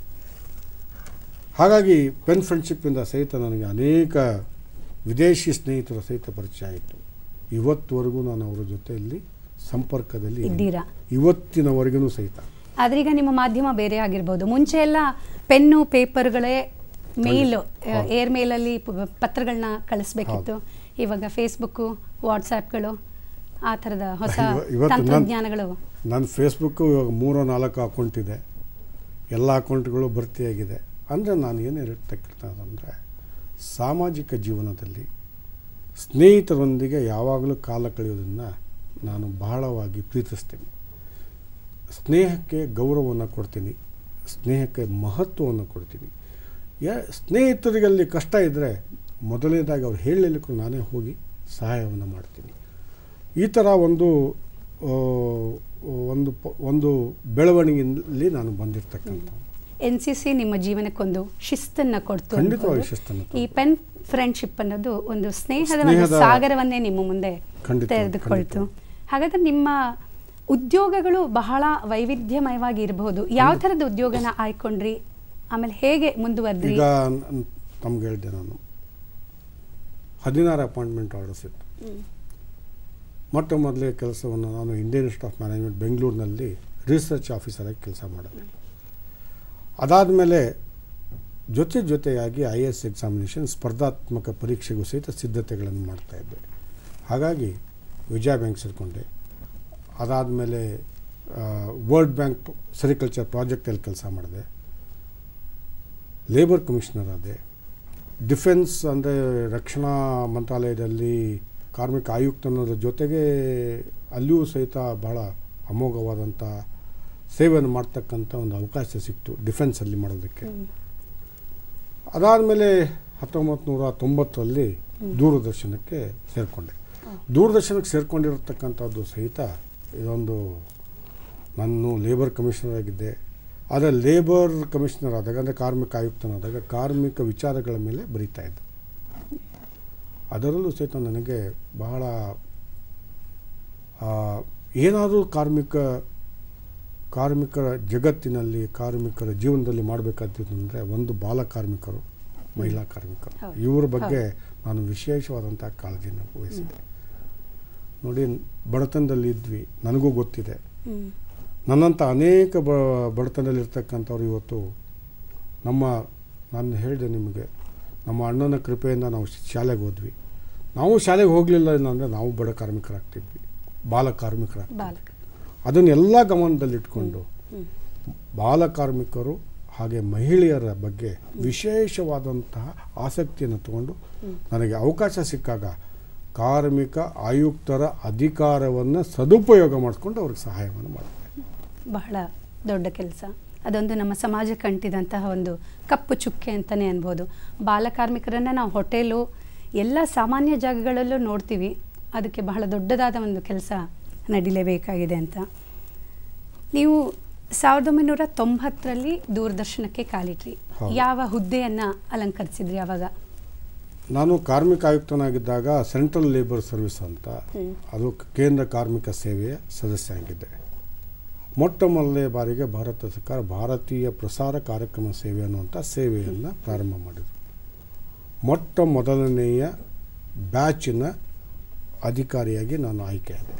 ಹಾಗಾಗಿ ಪೆನ್ ಫ್ರೆಂಡ್ಶಿಪ್ಪಿಂದ ಸಹಿತ ನನಗೆ ಅನೇಕ ವಿದೇಶಿ ಸ್ನೇಹಿತರ ಸಹಿತ ಪರಿಚಯ ಆಯಿತು ಇವತ್ತುವರೆಗೂ ನಾನು ಅವರ ಜೊತೆಯಲ್ಲಿ ಸಂಪರ್ಕದಲ್ಲಿ ಇದ್ದೀನಿ. ಇದ್ದೀರಾ ಇವತ್ತಿನವರೆಗೂ ಸಹಿತ ಆದ್ರೆ ಈಗ ನಿಮ್ಮ ಮಾಧ್ಯಮ ಬೇರೆ ಆಗಿರ್ಬೋದು ಮುಂಚೆ ಎಲ್ಲ ಪೆನ್ನು ಪೇಪರ್ಗಳೇ ಮೇಲ್ ಹೌದು. ಏರ್ ಮೇಲಲ್ಲಿ ಪ- ಪತ್ರಗಳನ್ನ ಕಳಿಸ್ಬೇಕಿತ್ತು ಇವಾಗ ಫೇಸ್ಬುಕ್ಕು ವಾಟ್ಸಾಪ್ಗಳು ಆ ಥರದ ಹೊಸ ಇವ- ಇವತ್ತು ನನ್- ತಂತ್ರಜ್ಞಾನಗಳು ನನ್ನ ಫೇಸ್ಬುಕ್ಕು ಇವಾಗ ಮೂರೋ ನಾಲ್ಕು ಅಕೌಂಟ್ ಇದೆ ಎಲ್ಲ ಅಕೌಂಟ್ಗಳು ಭರ್ತಿಯಾಗಿದೆ ಅಂದರೆ ನಾನು ಏನು ಹೇಳ್ತಕ್ಕಂಥದ್ದಂದರೆ ಸಾಮಾಜಿಕ ಜೀವನದಲ್ಲಿ ಸ್ನೇಹಿತರೊಂದಿಗೆ ಯಾವಾಗಲೂ ಕಾಲ ಕಳೆಯೋದನ್ನು ನಾನು ಬಹಳವಾಗಿ ಪ್ರೀತಿಸ್ತೀನಿ ಸ್ನೇಹಕ್ಕೆ ಗೌರವವನ್ನು ಕೊಡ್ತೀನಿ ಸ್ನೇಹಕ್ಕೆ ಮಹತ್ವವನ್ನು ಕೊಡ್ತೀನಿ ಯಾ ಸ್ನೇಹಿತರಿಗಲ್ಲಿ ಕಷ್ಟ ಇದ್ದರೆ ಮೊದಲನೇದಾಗಿ ಅವ್ರು ಹೇಳಲಿಕ್ಕೂ ನಾನೇ ಹೋಗಿ ಸಹಾಯವನ್ನು ಮಾಡ್ತೀನಿ ಈ ಥರ ಒಂದು ಆ, ಒಂದು ಪ- ಒಂದು ಬೆಳವಣಿಗೆಯಲ್ಲಿ ನಾನು ಬಂದಿರ್ತಕ್ಕಂಥ ಎನ್ ಸಿ ಸಿ ನಿಮ್ಮ ಜೀವನಕ್ಕೊಂದು ಶಿಸ್ತನ್ನ ಕೊಡ್ತು ಖಂಡಿತವಾಗಿ ಅನ್ಬೋದು. ಶಿಸ್ತನ್ನು ಈ ಪೆನ್ ಫ್ರೆಂಡ್ಶಿಪ್ ಅನ್ನೋದು ಒಂದು ಸ್ನೇಹದ ಒಂದು ಸ್ನೇಹದ- ಸಾಗರವನ್ನೇ ನಿಮ್ಮ ಮುಂದೆ ಖಂಡಿತ, ತೆರೆದುಕೊಳ್ತು ಖಂಡಿತ. ಹಾಗಾದ್ರೆ ನಿಮ್ಮ ಉದ್ಯೋಗಗಳು ಬಹಳ ವೈವಿಧ್ಯಮಯವಾಗಿ ಇರಬಹುದು ಯಾವ ಥರದ ಉದ್ಯೋಗನ ಆಯ್ಕೊಂಡ್ರಿ ಆಮೇಲೆ ಹೇಗೆ ಮುಂದುವರೆದ್ರಿ ಈಗ ನ- ತಮ್ಗೆ ಹೇಳಿದೆ ನಾನು ಹದಿನಾರು ಅಪಾಯಿಂಟ್ಮೆಂಟ್ ಆರ್ಡರ್ಸ್ ಇತ್ತು ಮೊಟ್ಟ ಮೊದಲೇ ಕೆಲಸವನ್ನು ನಾನು ಇಂಡಿಯನ್ ಇನ್ಸ್ಟಿಟ್ಯೂಟ್ ಆಫ್ ಮ್ಯಾನೇಜ್ಮೆಂಟ್ ಬೆಂಗಳೂರಿನಲ್ಲಿ ರಿಸರ್ಚ್ ಆಫೀಸರಾಗಿ ಕೆಲಸ ಮಾಡಿದೆ ಅದಾದಮೇಲೆ ಜೊತೆ ಜೊತೆಯಾಗಿ ಐ ಎ ಎಸ್ ಎಕ್ಸಾಮಿನೇಷನ್ ಸ್ಪರ್ಧಾತ್ಮಕ ಪರೀಕ್ಷೆಗೂ ಸಹಿತ ಸಿದ್ಧತೆಗಳನ್ನು ಮಾಡ್ತಾ ಇದ್ದೆ ಹಾಗಾಗಿ ವಿಜಯ ಬ್ಯಾಂಕ್ ಸೇರಿಕೊಂಡೆ ಅದಾದಮೇಲೆ ವರ್ಲ್ಡ್ ಬ್ಯಾಂಕ್ ಸೆರಿಕಲ್ಚರ್ ಪ್ರಾಜೆಕ್ಟಲ್ಲಿ ಕೆಲಸ ಮಾಡಿದೆ ಲೇಬರ್ ಕಮಿಷನರ್ ಆದೆ ಡಿಫೆನ್ಸ್ ಅಂದರೆ ರಕ್ಷಣಾ ಮಂತ್ರಾಲಯದಲ್ಲಿ ಕಾರ್ಮಿಕ ಆಯುಕ್ತನದ ಜೊತೆಗೆ ಅಲ್ಲಿಯೂ ಸಹಿತ ಬಹಳ ಅಮೋಘವಾದಂಥ ಸೇವೆಯನ್ನು ಮಾಡ್ತಕ್ಕಂಥ ಒಂದು ಅವಕಾಶ ಸಿಕ್ತು ಡಿಫೆನ್ಸಲ್ಲಿ ಮಾಡೋದಕ್ಕೆ ಅದಾದಮೇಲೆ ಹತ್ತೊಂಬತ್ತು ನೂರ ತೊಂಬತ್ತರಲ್ಲಿ ದೂರದರ್ಶನಕ್ಕೆ ಸೇರಿಕೊಂಡೆ ದೂರದರ್ಶನಕ್ಕೆ ಸೇರಿಕೊಂಡಿರತಕ್ಕಂಥದ್ದು ಸಹಿತ ಇದೊಂದು ನಾನು ಲೇಬರ್ ಕಮಿಷನರ್ ಆಗಿದ್ದೆ ಆದರೆ ಲೇಬರ್ ಕಮಿಷನರ್ ಆದಾಗ ಅಂದರೆ ಕಾರ್ಮಿಕ ಆಯುಕ್ತನಾದಾಗ ಕಾರ್ಮಿಕ ವಿಚಾರಗಳ ಮೇಲೆ ಬರೀತಾ ಇದ್ದೆ ಅದರಲ್ಲೂ ಸಹಿತ ನನಗೆ ಬಹಳ ಏನಾದರೂ ಕಾರ್ಮಿಕ ಕಾರ್ಮಿಕರ ಜಗತ್ತಿನಲ್ಲಿ ಕಾರ್ಮಿಕರ ಜೀವನದಲ್ಲಿ ಮಾಡಬೇಕಾದ್ರೆ ಒಂದು ಬಾಲ ಕಾರ್ಮಿಕರು ಮಹಿಳಾ ಕಾರ್ಮಿಕರು ಹೌದು. ಇವರ ಬಗ್ಗೆ ನಾನು ವಿಶೇಷವಾದಂಥ ಕಾಳಜಿಯನ್ನು ವಹಿಸಿದೆ ನೋಡಿ ಬಡತನದಲ್ಲಿ ಇದ್ವಿ ನನಗೂ ಗೊತ್ತಿದೆ ಹ್ಮ್. ನನ್ನಂಥ ಅನೇಕ ಬ ಬಡತನದಲ್ಲಿರ್ತಕ್ಕಂಥವ್ರು ಇವತ್ತು ನಮ್ಮ ನಾನು ಹೇಳಿದೆ ನಿಮಗೆ ನಮ್ಮ ಅಣ್ಣನ ಕೃಪೆಯಿಂದ ನಾವು ಶಾಲೆಗೆ ಹೋದ್ವಿ ನಾವು ಶಾಲೆಗೆ ಹೋಗಲಿಲ್ಲ ಅಂದರೆ ನಾವು ಬಡ ಕಾರ್ಮಿಕರಾಗ್ತಿದ್ವಿ ಬಾಲ ಕಾರ್ಮಿಕರಾಗ್ತಿದ್ವಿ ಬಾಲಕ ಅದನ್ನೆಲ್ಲ ಗಮನದಲ್ಲಿಟ್ಕೊಂಡು ಹ್ಮ್. ಬಾಲ ಕಾರ್ಮಿಕರು ಹಾಗೆ ಮಹಿಳೆಯರ ಬಗ್ಗೆ ವಿಶೇಷವಾದಂತಹ ಆಸಕ್ತಿಯನ್ನು ತಗೊಂಡು ನನಗೆ ಅವಕಾಶ ಸಿಕ್ಕಾಗ ಕಾರ್ಮಿಕ ಆಯುಕ್ತರ ಅಧಿಕಾರವನ್ನು ಸದುಪಯೋಗ ಮಾಡಿಕೊಂಡು ಅವ್ರಿಗೆ ಸಹಾಯವನ್ನು ಮಾಡಿದೆ ಬಹಳ ದೊಡ್ಡ ಕೆಲಸ ಅದೊಂದು ನಮ್ಮ ಸಮಾಜಕ್ಕೆ ಅಂಟಿದಂತಹ ಒಂದು ಕಪ್ಪು ಚುಕ್ಕೆ ಅಂತಲೇ ಅನ್ಬೋದು ಬಾಲಕಾರ್ಮಿಕರನ್ನು ನಾವು ಹೋಟೆಲು ಎಲ್ಲ ಸಾಮಾನ್ಯ ಜಾಗಗಳಲ್ಲೂ ನೋಡ್ತೀವಿ ಅದಕ್ಕೆ ಬಹಳ ದೊಡ್ಡದಾದ ಒಂದು ಕೆಲಸ ನಡಿಲೇಬೇಕಾಗಿದೆ ಅಂತ ನೀವು ಸಾವಿರದ ಒಂಬೈನೂರ ತೊಂಬತ್ತರಲ್ಲಿ ದೂರದರ್ಶನಕ್ಕೆ ಕಾಲಿಟ್ರಿ ಹೌದು. ಯಾವ ಹುದ್ದೆಯನ್ನು ಅಲಂಕರಿಸಿದ್ರಿ ಅವಾಗ ನಾನು ಕಾರ್ಮಿಕ ಆಯುಕ್ತನಾಗಿದ್ದಾಗ ಸೆಂಟ್ರಲ್ ಲೇಬರ್ ಸರ್ವಿಸ್ ಅಂತ ಹ್ಮ್. ಅದು ಕೇಂದ್ರ ಕಾರ್ಮಿಕ ಸೇವೆಯ ಸದಸ್ಯ ಆಗಿದ್ದೆ ಮೊಟ್ಟ ಮೊದಲನೇ ಬಾರಿಗೆ ಭಾರತ ಸರ್ಕಾರ ಭಾರತೀಯ ಪ್ರಸಾರ ಕಾರ್ಯಕ್ರಮ ಸೇವೆ ಅನ್ನುವಂಥ ಸೇವೆಯನ್ನು ಪ್ರಾರಂಭ ಮಾಡಿದರು ಮೊಟ್ಟ ಮೊದಲನೆಯ ಬ್ಯಾಚಿನ ಅಧಿಕಾರಿಯಾಗಿ ನಾನು ಆಯ್ಕೆಯಾದೆ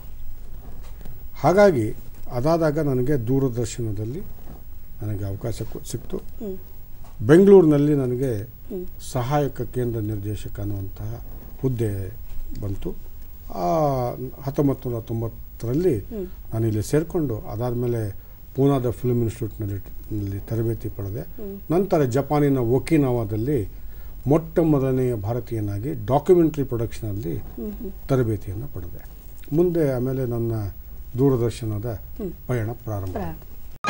ಹಾಗಾಗಿ ಅದಾದಾಗ ನನಗೆ ದೂರದರ್ಶನದಲ್ಲಿ ನನಗೆ ಅವಕಾಶ ಕೊ- ಸಿಕ್ತು ಹ್ಮ್. ಬೆಂಗಳೂರಿನಲ್ಲಿ ನನಗೆ ಹ್ಮ್. ಸಹಾಯಕ ಕೇಂದ್ರ ನಿರ್ದೇಶಕ ಅನ್ನುವಂತಹ ಹುದ್ದೆ ಬಂತು ಆ ಹತ್ತೊಂಬತ್ತು ನೂರ ತೊಂಬತ್ತರಲ್ಲಿ ಹ್ಮ್. ನಾನು ಇಲ್ಲಿ ಸೇರಿಕೊಂಡು ಅದಾದಮೇಲೆ ಪೂನಾದ ಫಿಲ್ಮ್ ಇನ್ಸ್ಟಿಟ್ಯೂಟ್ನಲ್ಲಿ ನಲ್ಲಿ ತರಬೇತಿ ಪಡೆದೆ ಹ್ಮ್. ನಂತರ ಜಪಾನಿನ ಒಕಿನಾವಾದಲ್ಲಿ ಮೊಟ್ಟ ಮೊದಲನೆಯ ಭಾರತೀಯನಾಗಿ ಡಾಕ್ಯುಮೆಂಟ್ರಿ ಪ್ರೊಡಕ್ಷನಲ್ಲಿ ಹ್ಮ್ ಹ್ಮ್ ತರಬೇತಿಯನ್ನು ಪಡೆದೆ ಮುಂದೆ ಆಮೇಲೆ ನನ್ನ ದೂರದರ್ಶನದ ಹ್ಮ್. ಪಯಣ ಪ್ರಾರಂಭ ಪ್ರಾರಂಭ.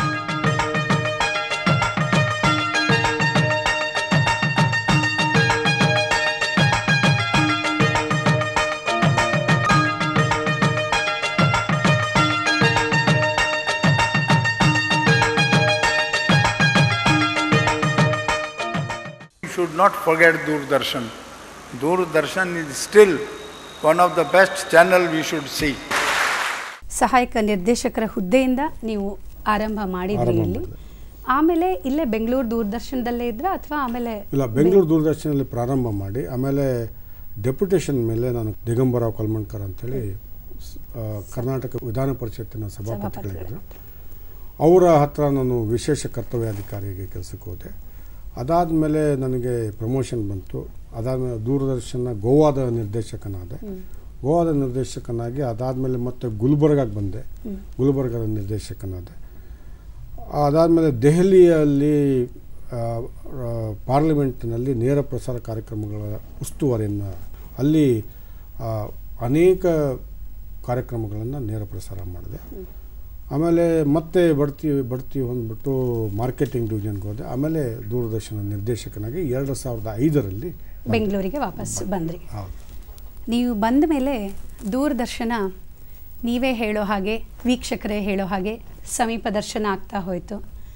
You should not forget Doordarshan. Doordarshan is still one of the best channel we should see. ಸಹಾಯಕ ನಿರ್ದೇಶಕರ ಹುದ್ದೆಯಿಂದ ನೀವು ಆರಂಭ ಮಾಡಿದ್ರಿ ಆರಂಭ ಇಲ್ಲಿ ಮಾಡಿದೆ. ಆಮೇಲೆ ಇಲ್ಲೇ ಬೆಂಗಳೂರು ದೂರದರ್ಶನದಲ್ಲೇ ಇದ್ರ ಅಥವಾ ಆಮೇಲೆ ಇಲ್ಲ ಬೆಂಗಳೂರು ದೂರದರ್ಶನದಲ್ಲಿ ಪ್ರಾರಂಭ ಮಾಡಿ ಆಮೇಲೆ ಡೆಪ್ಯುಟೇಷನ್ ಮೇಲೆ ನಾನು ದಿಗಂಬರಾವ್ ಕಲ್ಮಣ್ಕರ್ ಅಂತೇಳಿ ಸ್- ಆ, ಕರ್ನಾಟಕ ವಿಧಾನ ಪರಿಷತ್ತಿನ ಸಭಾಪತಿಗಳಿದ್ದರು ಅವರ ಹತ್ರ ನಾನು ವಿಶೇಷ ಕರ್ತವ್ಯಾಧಿಕಾರಿಗೆ ಕೆಲಸಕ್ಕೆ ಹೋದೆ ಅದಾದಮೇಲೆ ನನಗೆ ಪ್ರಮೋಷನ್ ಬಂತು ಅದಾದಮೇಲೆ ದೂರದರ್ಶನ ಗೋವಾದ ನಿರ್ದೇಶಕನಾದೆ ಗೋವಾದ ನಿರ್ದೇಶಕನಾಗಿ ಅದಾದಮೇಲೆ ಮತ್ತೆ ಗುಲ್ಬರ್ಗಾಗೆ ಬಂದೆ ಹ್ಮ್. ಗುಲ್ಬರ್ಗದ ನಿರ್ದೇಶಕನಾದೆ ಅದಾದಮೇಲೆ ದೆಹಲಿಯಲ್ಲಿ ಆ, ಆ, ಪಾರ್ಲಿಮೆಂಟ್ನಲ್ಲಿ ನೇರ ಪ್ರಸಾರ ಕಾರ್ಯಕ್ರಮಗಳ ಉಸ್ತುವಾರಿಯನ್ನು ಅಲ್ಲಿ ಆ, ಅನೇಕ ಕಾರ್ಯಕ್ರಮಗಳನ್ನು ನೇರ ಪ್ರಸಾರ ಮಾಡಿದೆ ಆಮೇಲೆ ಮತ್ತೆ ಬಡ್ತಿ ಬಡ್ತಿ ಹೊಂದ್ಬಿಟ್ಟು ಮಾರ್ಕೆಟಿಂಗ್ ಡಿವಿಷನ್ಗೆ ಹೋದೆ ಆಮೇಲೆ ದೂರದರ್ಶನ ನಿರ್ದೇಶಕನಾಗಿ ಎರಡು ಸಾವಿರದ ಐದರಲ್ಲಿ ಬೆಂಗಳೂರಿಗೆ ವಾಪಸ್ ಬಂದ್ರಿ ಹೌದು ನೀವು ಬಂದ ಮೇಲೆ ದೂರದರ್ಶನ ನೀವೇ ಹೇಳೋ ಹಾಗೆ ವೀಕ್ಷಕರೇ ಹೇಳೋ ಹಾಗೆ ಸಮೀಪ ದರ್ಶನ ಆಗ್ತಾ ಹೋಯಿತು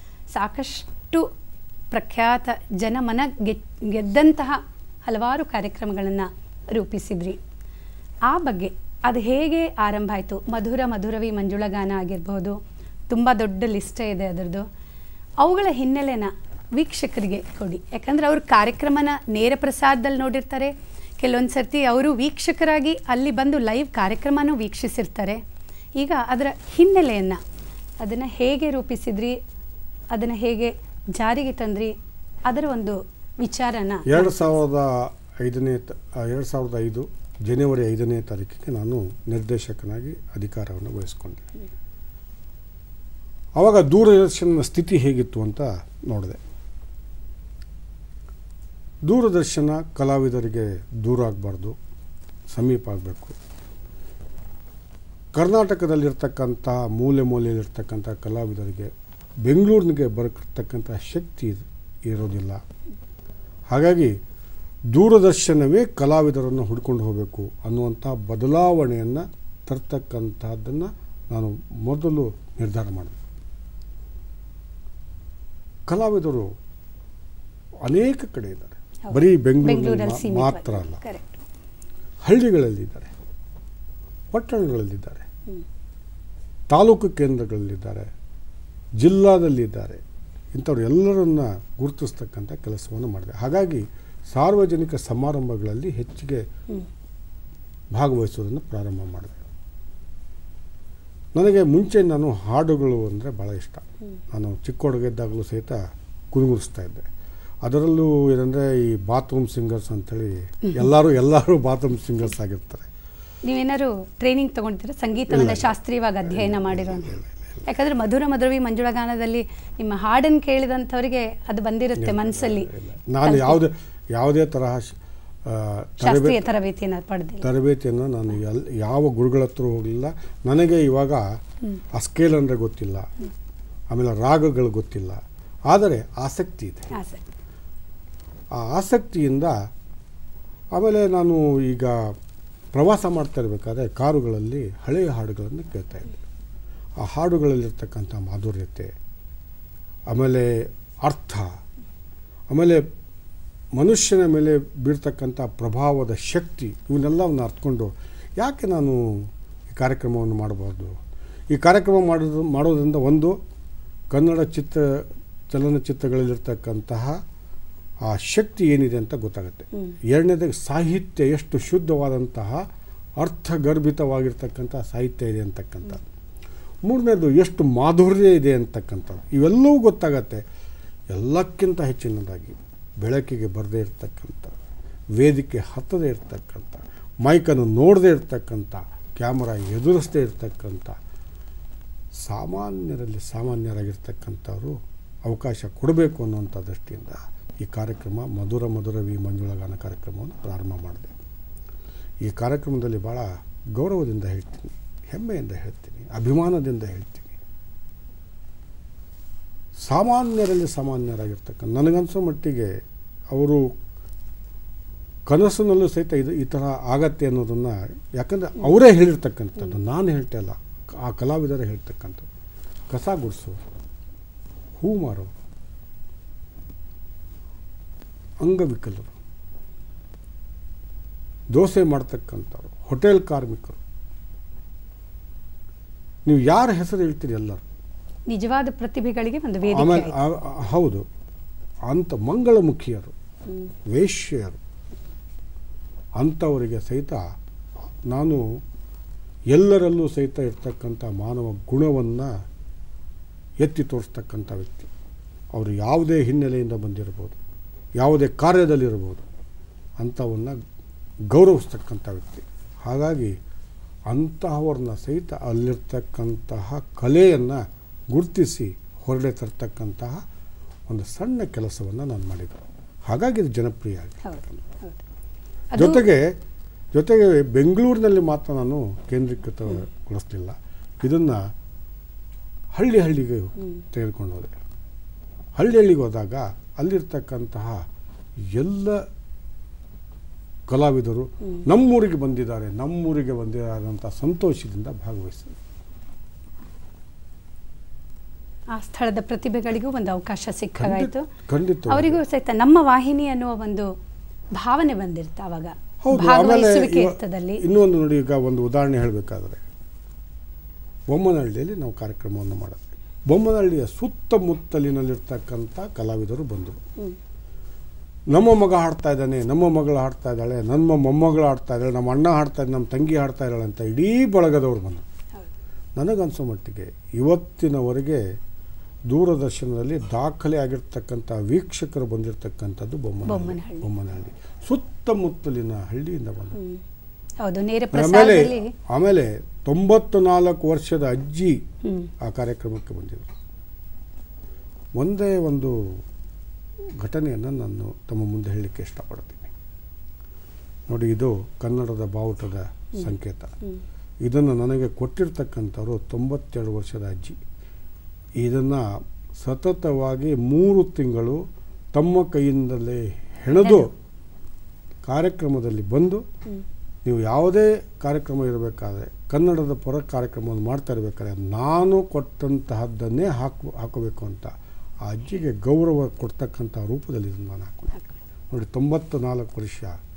ಸಾಕಷ್ಟು ಪ್ರಖ್ಯಾತ ಜನಮನ ಗೆದ್ ಗೆದ್ದಂತಹ ಹಲವಾರು ಕಾರ್ಯಕ್ರಮಗಳನ್ನು ರೂಪಿಸಿದ್ರಿ ಆ ಬಗ್ಗೆ ಅದು ಹೇಗೆ ಆರಂಭ ಆಯಿತು ಮಧುರ ಮಧುರವಿ ಮಂಜುಳಗಾನ ಆಗಿರ್ಬೋದು ತುಂಬ ದೊಡ್ಡ ಲಿಸ್ಟೇ ಇದೆ ಅದರದ್ದು ಅವುಗಳ ಹಿನ್ನೆಲೆನ ವೀಕ್ಷಕರಿಗೆ ಕೊಡಿ ಯಾಕಂದರೆ ಅವ್ರ ಕಾರ್ಯಕ್ರಮನ ನೇರ ಪ್ರಸಾರದಲ್ಲಿ ನೋಡಿರ್ತಾರೆ ಕೆಲವೊಂದು ಸರ್ತಿ ಅವರು ವೀಕ್ಷಕರಾಗಿ ಅಲ್ಲಿ ಬಂದು ಲೈವ್ ಕಾರ್ಯಕ್ರಮನೂ ವೀಕ್ಷಿಸಿರ್ತಾರೆ ಈಗ ಅದರ ಹಿನ್ನೆಲೆಯನ್ನು ಅದನ್ನು ಹೇಗೆ ರೂಪಿಸಿದ್ರಿ ಅದನ್ನು ಹೇಗೆ ಜಾರಿಗೆ ತಂದ್ರಿ ಅದರ ಒಂದು ವಿಚಾರನ ಎರಡು ಸಾವಿರದ ಐದನೇ ತ ಎರಡು ಸಾವಿರದ ಐದು ಜನವರಿ ಐದನೇ ತಾರೀಕಿಗೆ ನಾನು ನಿರ್ದೇಶಕನಾಗಿ ಅಧಿಕಾರವನ್ನು ವಹಿಸ್ಕೊಂಡೆ ಆವಾಗ ದೂರದರ್ಶನದ ಸ್ಥಿತಿ ಹೇಗಿತ್ತು ಅಂತ ನೋಡಿದೆ ದೂರದರ್ಶನ ಕಲಾವಿದರಿಗೆ ದೂರ ಆಗಬಾರ್ದು ಸಮೀಪ ಆಗಬೇಕು ಕರ್ನಾಟಕದಲ್ಲಿರ್ತಕ್ಕಂಥ ಮೂಲೆ ಮೂಲೆಯಲ್ಲಿರ್ತಕ್ಕಂಥ ಕಲಾವಿದರಿಗೆ ಬೆಂಗಳೂರಿನಿಗೆ ಬರತಕ್ಕಂಥ ಶಕ್ತಿ ಇರೋದಿಲ್ಲ ಹಾಗಾಗಿ ದೂರದರ್ಶನವೇ ಕಲಾವಿದರನ್ನು ಹುಡ್ಕೊಂಡು ಹೋಗಬೇಕು ಅನ್ನುವಂಥ ಬದಲಾವಣೆಯನ್ನು ತರ್ತಕ್ಕಂಥದ್ದನ್ನು ನಾನು ಮೊದಲು ನಿರ್ಧಾರ ಮಾಡಿದೆ ಕಲಾವಿದರು ಅನೇಕ ಕಡೆ ಇದ್ದಾರೆ ಹೌದು. ಬರೀ ಬೆಂಗಳೂರಲ್ಲಿ ಬೆಂಗಳೂರಲ್ಲಿ ಮಾ- ಸೀಮಿತವಾಗಿ. ಮಾತ್ರ ಅಲ್ಲ ಕರೆಕ್ಟ್ ಹಳ್ಳಿಗಳಲ್ಲಿದ್ದಾರೆ ಪಟ್ಟಣಗಳಲ್ಲಿದ್ದಾರೆ ತಾಲೂಕು ಕೇಂದ್ರಗಳಲ್ಲಿದ್ದಾರೆ ಜಿಲ್ಲಾದಲ್ಲಿದ್ದಾರೆ ಇಂಥವ್ರು ಎಲ್ಲರನ್ನ ಗುರುತಿಸ್ತಕ್ಕಂಥ ಕೆಲಸವನ್ನು ಮಾಡಿದೆ ಹಾಗಾಗಿ ಸಾರ್ವಜನಿಕ ಸಮಾರಂಭಗಳಲ್ಲಿ ಹೆಚ್ಚಿಗೆ ಹ್ಮ್. ಭಾಗವಹಿಸೋದನ್ನು ಪ್ರಾರಂಭ ಮಾಡಿದೆ ನನಗೆ ಮುಂಚೆ ನಾನು ಹಾಡುಗಳು ಅಂದರೆ ಭಾಳ ಇಷ್ಟ ನಾನು ಚಿಕ್ಕ ಹುಡುಗಿದ್ದಾಗಲೂ ಸಹಿತ ಕುಣಿಗುರಿಸ್ತಾ ಇದ್ದೆ ಅದರಲ್ಲೂ ಏನಂದರೆ ಈ ಬಾತ್ರೂಮ್ ಸಿಂಗರ್ಸ್ ಅಂತೇಳಿ ಎಲ್ಲರೂ ಎಲ್ಲರೂ ಬಾತ್ರೂಮ್ ಸಿಂಗರ್ಸ್ ಆಗಿರ್ತಾರೆ ನೀವೇನಾದ್ರು ಟ್ರೈನಿಂಗ್ ತಗೊಂಡಿದ್ದೀರಾ ಸಂಗೀತವನ್ನ ಇಲ್ಲ. ಶಾಸ್ತ್ರೀಯವಾಗಿ ಅಧ್ಯಯನ ಮಾಡಿರೋ ಯಾಕಂದ್ರೆ ಮಧುರ ಮಧುರವಿ ಮಂಜುಳಗಾನದಲ್ಲಿ ನಿಮ್ಮ ಹಾಡನ್ನು ಕೇಳಿದಂಥವರಿಗೆ ಅದು ಬಂದಿರುತ್ತೆ ಮನಸ್ಸಲ್ಲಿ ನಾನು ಯಾವುದೇ ಯಾವುದೇ ತರಹ ಶ- ಆ, ಶಾಸ್ತ್ರೀಯ ತರಬೇತಿ ತರಬೇತಿಯನ್ನು ಪಡೆದಿಲ್ಲ ತರಬೇತಿಯನ್ನು ನಾನು ಎಲ್ ಯಾವ ಗುರುಗಳ ಹತ್ರ ಹೋಗಲಿಲ್ಲ ನನಗೆ ಇವಾಗ ಆ ಸ್ಕೇಲ್ ಅಂದರೆ ಗೊತ್ತಿಲ್ಲ ಆಮೇಲೆ ರಾಗಗಳು ಗೊತ್ತಿಲ್ಲ ಆದರೆ ಆಸಕ್ತಿ ಇದೆ ಆಸೆ ಆ ಆಸಕ್ತಿಯಿಂದ ಆಮೇಲೆ ನಾನು ಈಗ ಪ್ರವಾಸ ಮಾಡ್ತಾ ಇರಬೇಕಾದ್ರೆ ಕಾರುಗಳಲ್ಲಿ ಹಳೆಯ ಹಾಡುಗಳನ್ನು ಕೇಳ್ತಾ ಇದ್ದೆ ಆ ಹಾಡುಗಳಲ್ಲಿರ್ತಕ್ಕಂಥ ಮಾಧುರ್ಯತೆ ಆಮೇಲೆ ಅರ್ಥ ಆಮೇಲೆ ಮನುಷ್ಯನ ಮೇಲೆ ಬೀರ್ತಕ್ಕಂಥ ಪ್ರಭಾವದ ಶಕ್ತಿ ಇವನ್ನೆಲ್ಲವನ್ನು ಅರ್ಥಕೊಂಡು ಯಾಕೆ ನಾನು ಈ ಕಾರ್ಯಕ್ರಮವನ್ನು ಮಾಡಬಾರ್ದು ಈ ಕಾರ್ಯಕ್ರಮ ಮಾಡೋದು ಮಾಡೋದ್ರಿಂದ ಒಂದು ಕನ್ನಡ ಚಿತ್ರ ಚಲನಚಿತ್ರಗಳಲ್ಲಿರ್ತಕ್ಕಂತಹ ಆ ಶಕ್ತಿ ಏನಿದೆ ಅಂತ ಗೊತ್ತಾಗುತ್ತೆ ಎರಡನೇದಾಗಿ ಸಾಹಿತ್ಯ ಎಷ್ಟು ಶುದ್ಧವಾದಂತಹ ಅರ್ಥಗರ್ಭಿತವಾಗಿರ್ತಕ್ಕಂಥ ಸಾಹಿತ್ಯ ಇದೆ ಅಂತಕ್ಕಂಥದ್ದು ಮೂರನೇದು ಎಷ್ಟು ಮಾಧುರ್ಯ ಇದೆ ಅಂತಕ್ಕಂಥದ್ದು ಇವೆಲ್ಲವೂ ಗೊತ್ತಾಗತ್ತೆ ಎಲ್ಲಕ್ಕಿಂತ ಹೆಚ್ಚಿನದಾಗಿ ಬೆಳಕಿಗೆ ಬರದೇ ಇರತಕ್ಕಂಥ ವೇದಿಕೆ ಹತ್ತದೇ ಇರತಕ್ಕಂಥ ಮೈಕನ್ನು ನೋಡದೇ ಇರತಕ್ಕಂಥ ಕ್ಯಾಮರಾ ಎದುರಿಸದೇ ಇರತಕ್ಕಂಥ ಸಾಮಾನ್ಯರಲ್ಲಿ ಸಾಮಾನ್ಯರಾಗಿರ್ತಕ್ಕಂಥವರು ಅವಕಾಶ ಕೊಡಬೇಕು ಅನ್ನುವಂಥ ದೃಷ್ಟಿಯಿಂದ ಈ ಕಾರ್ಯಕ್ರಮ ಮಧುರ ಮಧುರ ವಿ ಮಂಜುಳಗಾನ ಕಾರ್ಯಕ್ರಮವನ್ನು ಪ್ರಾರಂಭ ಮಾಡಿದೆ ಈ ಕಾರ್ಯಕ್ರಮದಲ್ಲಿ ಭಾಳ ಗೌರವದಿಂದ ಹೇಳ್ತೀನಿ ಹೆಮ್ಮೆಯಿಂದ ಹೇಳ್ತೀನಿ ಅಭಿಮಾನದಿಂದ ಹೇಳ್ತೀನಿ ಸಾಮಾನ್ಯರಲ್ಲಿ ಸಾಮಾನ್ಯರಾಗಿರ್ತಕ್ಕಂಥ ನನಗನ್ಸೋ ಮಟ್ಟಿಗೆ ಅವರು ಕನಸಿನಲ್ಲೂ ಸಹಿತ ಇದು ಈ ಥರ ಆಗತ್ತೆ ಅನ್ನೋದನ್ನು ಯಾಕಂದರೆ ಅವರೇ ಹೇಳಿರ್ತಕ್ಕಂಥದ್ದು ನಾನು ಹೇಳ್ತಾ ಇಲ್ಲ ಆ ಕಲಾವಿದರೇ ಹೇಳ್ತಕ್ಕಂಥದ್ದು ಕಸ ಗುಡಿಸೋರು ಹೂ ಮಾರೋರು ಅಂಗವಿಕಲರು ದೋಸೆ ಮಾಡ್ತಕ್ಕಂಥವ್ರು ಹೋಟೆಲ್ ಕಾರ್ಮಿಕರು ನೀವು ಯಾರ ಹೆಸರು ಹೇಳ್ತೀರಿ ಎಲ್ಲರೂ ನಿಜವಾದ ಪ್ರತಿಭೆಗಳಿಗೆ ಒಂದು ವೇದಿಕೆ ಆಮೇಲೆ ಆಯ್ತು. ಆ- ಆ- ಹೌದು ಅಂಥ ಮಂಗಳಮುಖಿಯರು ವೇಶ್ಯರು ಅಂಥವರಿಗೆ ಸಹಿತ ನಾನು ಎಲ್ಲರಲ್ಲೂ ಸಹಿತ ಇರ್ತಕ್ಕಂಥ ಮಾನವ ಗುಣವನ್ನು ಎತ್ತಿ ತೋರಿಸ್ತಕ್ಕಂಥ ವ್ಯಕ್ತಿ ಅವರು ಯಾವುದೇ ಹಿನ್ನೆಲೆಯಿಂದ ಬಂದಿರ್ಬೋದು ಯಾವುದೇ ಕಾರ್ಯದಲ್ಲಿರ್ಬೋದು ಅಂಥವನ್ನು ಗೌರವಿಸ್ತಕ್ಕಂಥ ವ್ಯಕ್ತಿ ಹಾಗಾಗಿ ಅಂತಹವ್ರನ್ನ ಸಹಿತ ಅಲ್ಲಿರ್ತಕ್ಕಂತಹ ಕಲೆಯನ್ನು ಗುರುತಿಸಿ ಹೊರಡೆ ತರ್ತಕ್ಕಂತಹ ಒಂದು ಸಣ್ಣ ಕೆಲಸವನ್ನು ನಾನು ಮಾಡಿದೆ ಹಾಗಾಗಿ ಇದು ಜನಪ್ರಿಯ ಆಗಿದೆ ಹೌದು ಹೌದು ಅದು ಜೊತೆಗೆ ಜೊತೆಗೆ ಬೆಂಗಳೂರಿನಲ್ಲಿ ಮಾತ್ರ ನಾನು ಕೇಂದ್ರೀಕೃತಗೊಳಿಸಲಿಲ್ಲ ಇದನ್ನು ಹಳ್ಳಿ ಹಳ್ಳಿಗೆ ತೆಗೆದುಕೊಂಡು ಹೋದೆ ಹಳ್ಳಿ ಹಳ್ಳಿಗೆ ಹೋದಾಗ ಅಲ್ಲಿರ್ತಕ್ಕಂತಹ ಎಲ್ಲ ಕಲಾವಿದರು ನಮ್ಮೂರಿಗೆ ಬಂದಿದ್ದಾರೆ ನಮ್ಮೂರಿಗೆ ಬಂದಿದ್ದಾರೆ ಅಂತ ಸಂತೋಷದಿಂದ ಭಾಗವಹಿಸಿದರು ಆ ಸ್ಥಳದ ಪ್ರತಿಭೆಗಳಿಗೂ ಒಂದು ಅವಕಾಶ ಸಿಕ್ಕಾಗಾಯ್ತು ಖಂಡಿತ ಅವರಿಗೂ ಸಹಿತ ನಮ್ಮ ವಾಹಿನಿ ಅನ್ನುವ ಒಂದು ಭಾವನೆ ಬಂದಿರ್ತ ಅವಾಗ ಹೌದು ಆಮೇಲೆ ಭಾಗವಹಿಸುವಿಕೆ ಇವ- ಇರ್ತದಲ್ಲಿ ಇನ್ನೊಂದು ನೋಡಿ ಈಗ ಒಂದು ಉದಾಹರಣೆ ಹೇಳಬೇಕಾದ್ರೆ ಬೊಮ್ಮನಹಳ್ಳಿಯಲ್ಲಿ ನಾವು ಕಾರ್ಯಕ್ರಮವನ್ನು ಮಾಡಿದ್ವಿ ಬೊಮ್ಮನಹಳ್ಳಿಯ ಸುತ್ತಮುತ್ತಲಿನಲ್ಲಿರ್ತಕ್ಕಂಥ ಕಲಾವಿದರು ಬಂದರು ಹ್ಮ್. ನಮ್ಮ ಮಗ ಹಾಡ್ತಾ ಇದ್ದಾನೆ ನಮ್ಮ ಮಗಳು ಹಾಡ್ತಾ ಇದ್ದಾಳೆ ನಮ್ಮ ಮೊಮ್ಮಗಳು ಹಾಡ್ತಾ ಇದ್ದಾಳೆ ನಮ್ಮ ಅಣ್ಣ ಹಾಡ್ತಾ ಇದ್ದಾನೆ ನಮ್ಮ ತಂಗಿ ಹಾಡ್ತಾ ಇದ್ದಾಳೆ ಅಂತ ಇಡೀ ಬಳಗದವ್ರು ಬಂದರು ಹೌದು. ನನಗನ್ಸೋ ಮಟ್ಟಿಗೆ ಇವತ್ತಿನವರೆಗೆ ದೂರದರ್ಶನದಲ್ಲಿ ದಾಖಲೆ ಆಗಿರ್ತಕ್ಕಂಥ ವೀಕ್ಷಕರು ಬಂದಿರತಕ್ಕಂಥದ್ದು ಬೊಮ್ಮನಹಳ್ಳಿ ಬೊಮ್ಮನಹಳ್ಳಿ. ಬೊಮ್ಮನಹಳ್ಳಿ ಸುತ್ತಮುತ್ತಲಿನ ಹಳ್ಳಿಯಿಂದ ಬಂದರು ಹ್ಮ್. ಹೌದು ನೇರ ಆಮೇಲೆ ಪ್ರಸಾರದಲ್ಲಿ ಆಮೇಲೆ ತೊಂಬತ್ತು ನಾಲ್ಕು ವರ್ಷದ ಅಜ್ಜಿ ಹ್ಮ್. ಆ ಕಾರ್ಯಕ್ರಮಕ್ಕೆ ಬಂದಿದ್ದರು ಒಂದೇ ಒಂದು ಘಟನೆಯನ್ನು ನಾನು ತಮ್ಮ ಮುಂದೆ ಹೇಳಲಿಕ್ಕೆ ಇಷ್ಟಪಡ್ತೀನಿ ನೋಡಿ ಇದು ಕನ್ನಡದ ಬಾವುಟದ ಸಂಕೇತ ಹ್ಮ್. ಇದನ್ನು ನನಗೆ ಕೊಟ್ಟಿರ್ತಕ್ಕಂಥವ್ರು ತೊಂಬತ್ತೆರಡು ವರ್ಷದ ಅಜ್ಜಿ ಇದನ್ನು ಸತತವಾಗಿ ಮೂರು ತಿಂಗಳು ತಮ್ಮ ಕೈಯಿಂದಲೇ ಹೆಣೆದು ಕಾರ್ಯಕ್ರಮದಲ್ಲಿ ಬಂದು ಹ್ಮ್. ನೀವು ಯಾವುದೇ ಕಾರ್ಯಕ್ರಮ ಇರಬೇಕಾದ್ರೆ ಕನ್ನಡದ ಪರ ಕಾರ್ಯಕ್ರಮವನ್ನು ಮಾಡ್ತಾ ಇರಬೇಕಾದ್ರೆ ನಾನು ಕೊಟ್ಟಂತಹದ್ದನ್ನೇ ಹಾಕು ಹಾಕಬೇಕು ಅಂತ ಆ ಅಜ್ಜಿಗೆ ಗೌರವ ಕೊಡ್ತಕ್ಕಂಥ ರೂಪದಲ್ಲಿ ಇದನ್ನು ನಾನು ಹಾಕೊಂಡು ನೋಡಿ ತೊಂಬತ್ತು ನಾಲ್ಕು ವರ್ಷ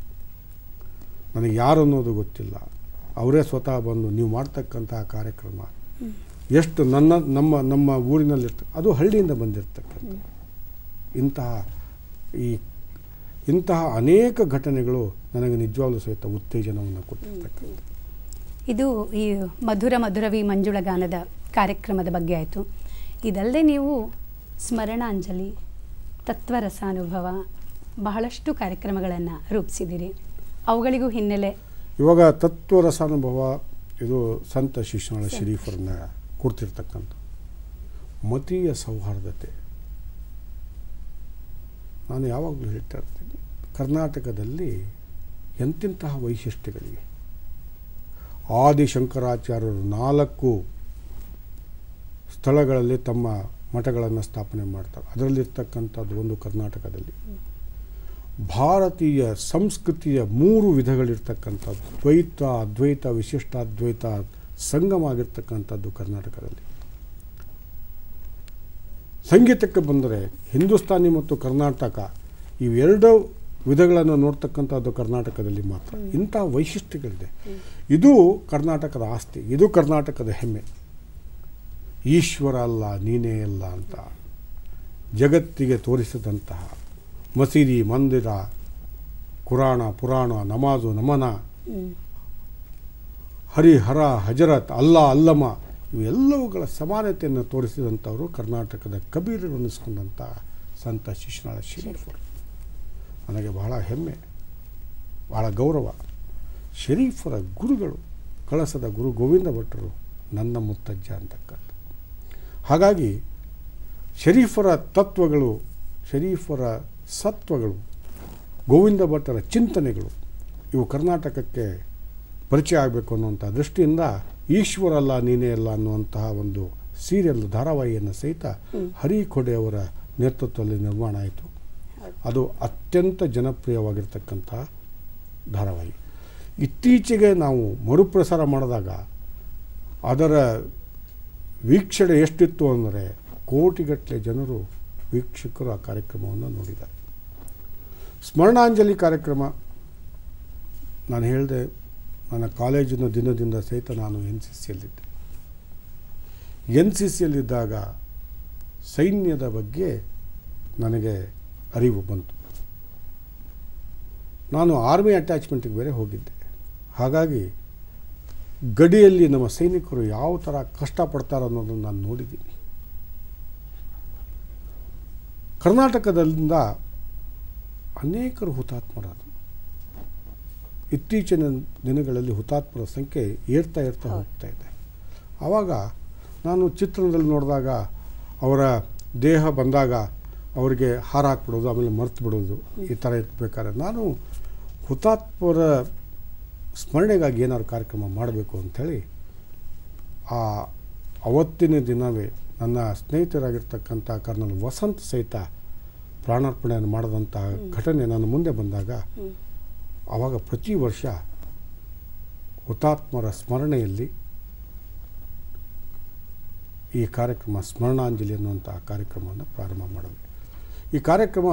ನನಗೆ ಯಾರು ಅನ್ನೋದು ಗೊತ್ತಿಲ್ಲ ಅವರೇ ಸ್ವತಃ ಬಂದು ನೀವು ಮಾಡ್ತಕ್ಕಂತಹ ಕಾರ್ಯಕ್ರಮ ಎಷ್ಟು ನನ್ನ ನಮ್ಮ ನಮ್ಮ ಊರಿನಲ್ಲಿರ್ತ ಅದು ಹಳ್ಳಿಯಿಂದ ಬಂದಿರತಕ್ಕಂಥ ಇಂತಹ ಈ ಇಂತಹ ಅನೇಕ ಘಟನೆಗಳು ನನಗೆ ನಿಜವಾಗ್ಲೂ ಸಹಿತ ಉತ್ತೇಜನವನ್ನು ಕೊಟ್ಟಿರ್ತಕ್ಕಂಥ ಇದು ಈ ಮಧುರ ಮಧುರವಿ ಮಂಜುಳಗಾನದ ಕಾರ್ಯಕ್ರಮದ ಬಗ್ಗೆ ಆಯಿತು ಇದಲ್ಲದೆ ನೀವು ಸ್ಮರಣಾಂಜಲಿ ತತ್ವರಸಾನುಭವ ಬಹಳಷ್ಟು ಕಾರ್ಯಕ್ರಮಗಳನ್ನು ರೂಪಿಸಿದ್ದೀರಿ ಅವುಗಳಿಗೂ ಹಿನ್ನೆಲೆ ಇವಾಗ ತತ್ವ ರಸಾನುಭವ ಇದು ಸಂತ ಶಿಕ್ಷಣ ಶರೀಫರನ್ನ ಕೊಡ್ತಿರ್ತಕ್ಕಂಥ ಮತೀಯ ಸೌಹಾರ್ದತೆ ನಾನು ಯಾವಾಗಲೂ ಹೇಳ್ತಾ ಇರ್ತೀನಿ ಕರ್ನಾಟಕದಲ್ಲಿ ಎಂತೆಂತಹ ವೈಶಿಷ್ಟ್ಯಗಳಿವೆ ಆದಿಶಂಕರಾಚಾರ್ಯರು ನಾಲ್ಕು ಸ್ಥಳಗಳಲ್ಲಿ ತಮ್ಮ ಮಠಗಳನ್ನು ಸ್ಥಾಪನೆ ಮಾಡ್ತಾರೆ ಅದರಲ್ಲಿರ್ತಕ್ಕಂಥದ್ದು ಒಂದು ಕರ್ನಾಟಕದಲ್ಲಿ ಭಾರತೀಯ ಸಂಸ್ಕೃತಿಯ ಮೂರು ವಿಧಗಳಿರ್ತಕ್ಕಂಥದ್ದು ದ್ವೈತ ಅದ್ವೈತ ವಿಶಿಷ್ಟಾದ್ವೈತ ಸಂಗಮ ಆಗಿರ್ತಕ್ಕಂಥದ್ದು ಕರ್ನಾಟಕದಲ್ಲಿ ಸಂಗೀತಕ್ಕೆ ಬಂದರೆ ಹಿಂದೂಸ್ತಾನಿ ಮತ್ತು ಕರ್ನಾಟಕ ಇವೆರಡು ವಿಧಗಳನ್ನು ನೋಡ್ತಕ್ಕಂಥದ್ದು ಕರ್ನಾಟಕದಲ್ಲಿ ಮಾತ್ರ ಇಂಥ ವೈಶಿಷ್ಟ್ಯಗಳಿದೆ ಇದು ಕರ್ನಾಟಕದ ಆಸ್ತಿ ಇದು ಕರ್ನಾಟಕದ ಹೆಮ್ಮೆ ಈಶ್ವರ ಅಲ್ಲ ನೀನೇ ಅಲ್ಲ ಅಂತ ಜಗತ್ತಿಗೆ ತೋರಿಸಿದಂತಹ ಮಸೀದಿ ಮಂದಿರ ಕುರಾಣ ಪುರಾಣ ನಮಾಜು ನಮನ ಹರಿಹರ ಹಜರತ್ ಅಲ್ಲ ಅಲ್ಲಮ ಇವೆಲ್ಲವುಗಳ ಸಮಾನತೆಯನ್ನು ತೋರಿಸಿದಂಥವರು ಕರ್ನಾಟಕದ ಕಬೀರರು ಅನ್ನಿಸ್ಕೊಂಡಂಥ ಸಂತ ಶಿಶುನಾಳ ಶರೀಫರು ನನಗೆ ಬಹಳ ಹೆಮ್ಮೆ ಬಹಳ ಗೌರವ ಶರೀಫರ ಗುರುಗಳು ಕಳಸದ ಗುರು ಗೋವಿಂದ ಭಟ್ರು ನನ್ನ ಮುತ್ತಜ್ಜ ಅಂತಕ್ಕಂಥ ಹಾಗಾಗಿ ಶರೀಫರ ತತ್ವಗಳು ಶರೀಫರ ಸತ್ವಗಳು ಗೋವಿಂದ ಭಟ್ಟರ ಚಿಂತನೆಗಳು ಇವು ಕರ್ನಾಟಕಕ್ಕೆ ಪರಿಚಯ ಆಗಬೇಕು ಅನ್ನುವಂಥ ದೃಷ್ಟಿಯಿಂದ ಈಶ್ವರ ಅಲ್ಲ ನೀನೇ ಅಲ್ಲ ಅನ್ನುವಂತಹ ಒಂದು ಸೀರಿಯಲ್ ಧಾರಾವಾಹಿಯನ್ನು ಸಹಿತ ಹರಿ ಖೊಡೆ ಅವರ ನೇತೃತ್ವದಲ್ಲಿ ನಿರ್ಮಾಣ ಆಯಿತು ಅದು ಅತ್ಯಂತ ಜನಪ್ರಿಯವಾಗಿರ್ತಕ್ಕಂಥ ಧಾರಾವಾಹಿ ಇತ್ತೀಚೆಗೆ ನಾವು ಮರುಪ್ರಸಾರ ಮಾಡಿದಾಗ ಅದರ ವೀಕ್ಷಣೆ ಎಷ್ಟಿತ್ತು ಅಂದರೆ ಕೋಟಿಗಟ್ಟಲೆ ಜನರು ವೀಕ್ಷಕರು ಆ ಕಾರ್ಯಕ್ರಮವನ್ನು ನೋಡಿದ್ದಾರೆ ಸ್ಮರಣಾಂಜಲಿ ಕಾರ್ಯಕ್ರಮ ನಾನು ಹೇಳಿದೆ ನನ್ನ ಕಾಲೇಜಿನ ದಿನದಿಂದ ಸಹಿತ ನಾನು ಎನ್ ಸಿ ಸಿಯಲ್ಲಿದ್ದೆ ಎನ್ ಸಿ ಸಿಯಲ್ಲಿದ್ದಾಗ ಸೈನ್ಯದ ಬಗ್ಗೆ ನನಗೆ ಅರಿವು ಬಂತು ನಾನು ಆರ್ಮಿ ಅಟ್ಯಾಚ್ಮೆಂಟಿಗೆ ಬೇರೆ ಹೋಗಿದ್ದೆ ಹಾಗಾಗಿ ಗಡಿಯಲ್ಲಿ ನಮ್ಮ ಸೈನಿಕರು ಯಾವ ಥರ ಕಷ್ಟಪಡ್ತಾರೆ ಅನ್ನೋದನ್ನು ನಾನು ನೋಡಿದ್ದೀನಿ ಕರ್ನಾಟಕದಿಂದ ಅನೇಕರು ಹುತಾತ್ಮರಾದರು ಇತ್ತೀಚಿನ ದಿನಗಳಲ್ಲಿ ಹುತಾತ್ಮರ ಸಂಖ್ಯೆ ಏರ್ತಾ ಏರ್ತಾ ಹೋಗ್ತಾ ಇದೆ ಆವಾಗ ನಾನು ಚಿತ್ರಣದಲ್ಲಿ ನೋಡಿದಾಗ ಅವರ ದೇಹ ಬಂದಾಗ ಅವರಿಗೆ ಹಾರ ಹಾಕ್ಬಿಡೋದು ಆಮೇಲೆ ಮರ್ತು ಬಿಡೋದು ಈ ಥರ ಇರ್ಬೇಕಾದ್ರೆ ನಾನು ಹುತಾತ್ಮರ ಸ್ಮರಣೆಗಾಗಿ ಏನಾದ್ರು ಕಾರ್ಯಕ್ರಮ ಮಾಡಬೇಕು ಅಂಥೇಳಿ ಆ ಅವತ್ತಿನ ದಿನವೇ ನನ್ನ ಸ್ನೇಹಿತರಾಗಿರ್ತಕ್ಕಂಥ ಕರ್ನಲ್ ವಸಂತ್ ಸಹಿತ ಪ್ರಾಣಾರ್ಪಣೆಯನ್ನು ಮಾಡಿದಂಥ ಘಟನೆ ನನ್ನ ಮುಂದೆ ಬಂದಾಗ ಆವಾಗ ಪ್ರತಿ ವರ್ಷ ಹುತಾತ್ಮರ ಸ್ಮರಣೆಯಲ್ಲಿ ಈ ಕಾರ್ಯಕ್ರಮ ಸ್ಮರಣಾಂಜಲಿ ಅನ್ನುವಂಥ ಕಾರ್ಯಕ್ರಮವನ್ನು ಪ್ರಾರಂಭ ಮಾಡಿದ್ವಿ ಈ ಕಾರ್ಯಕ್ರಮ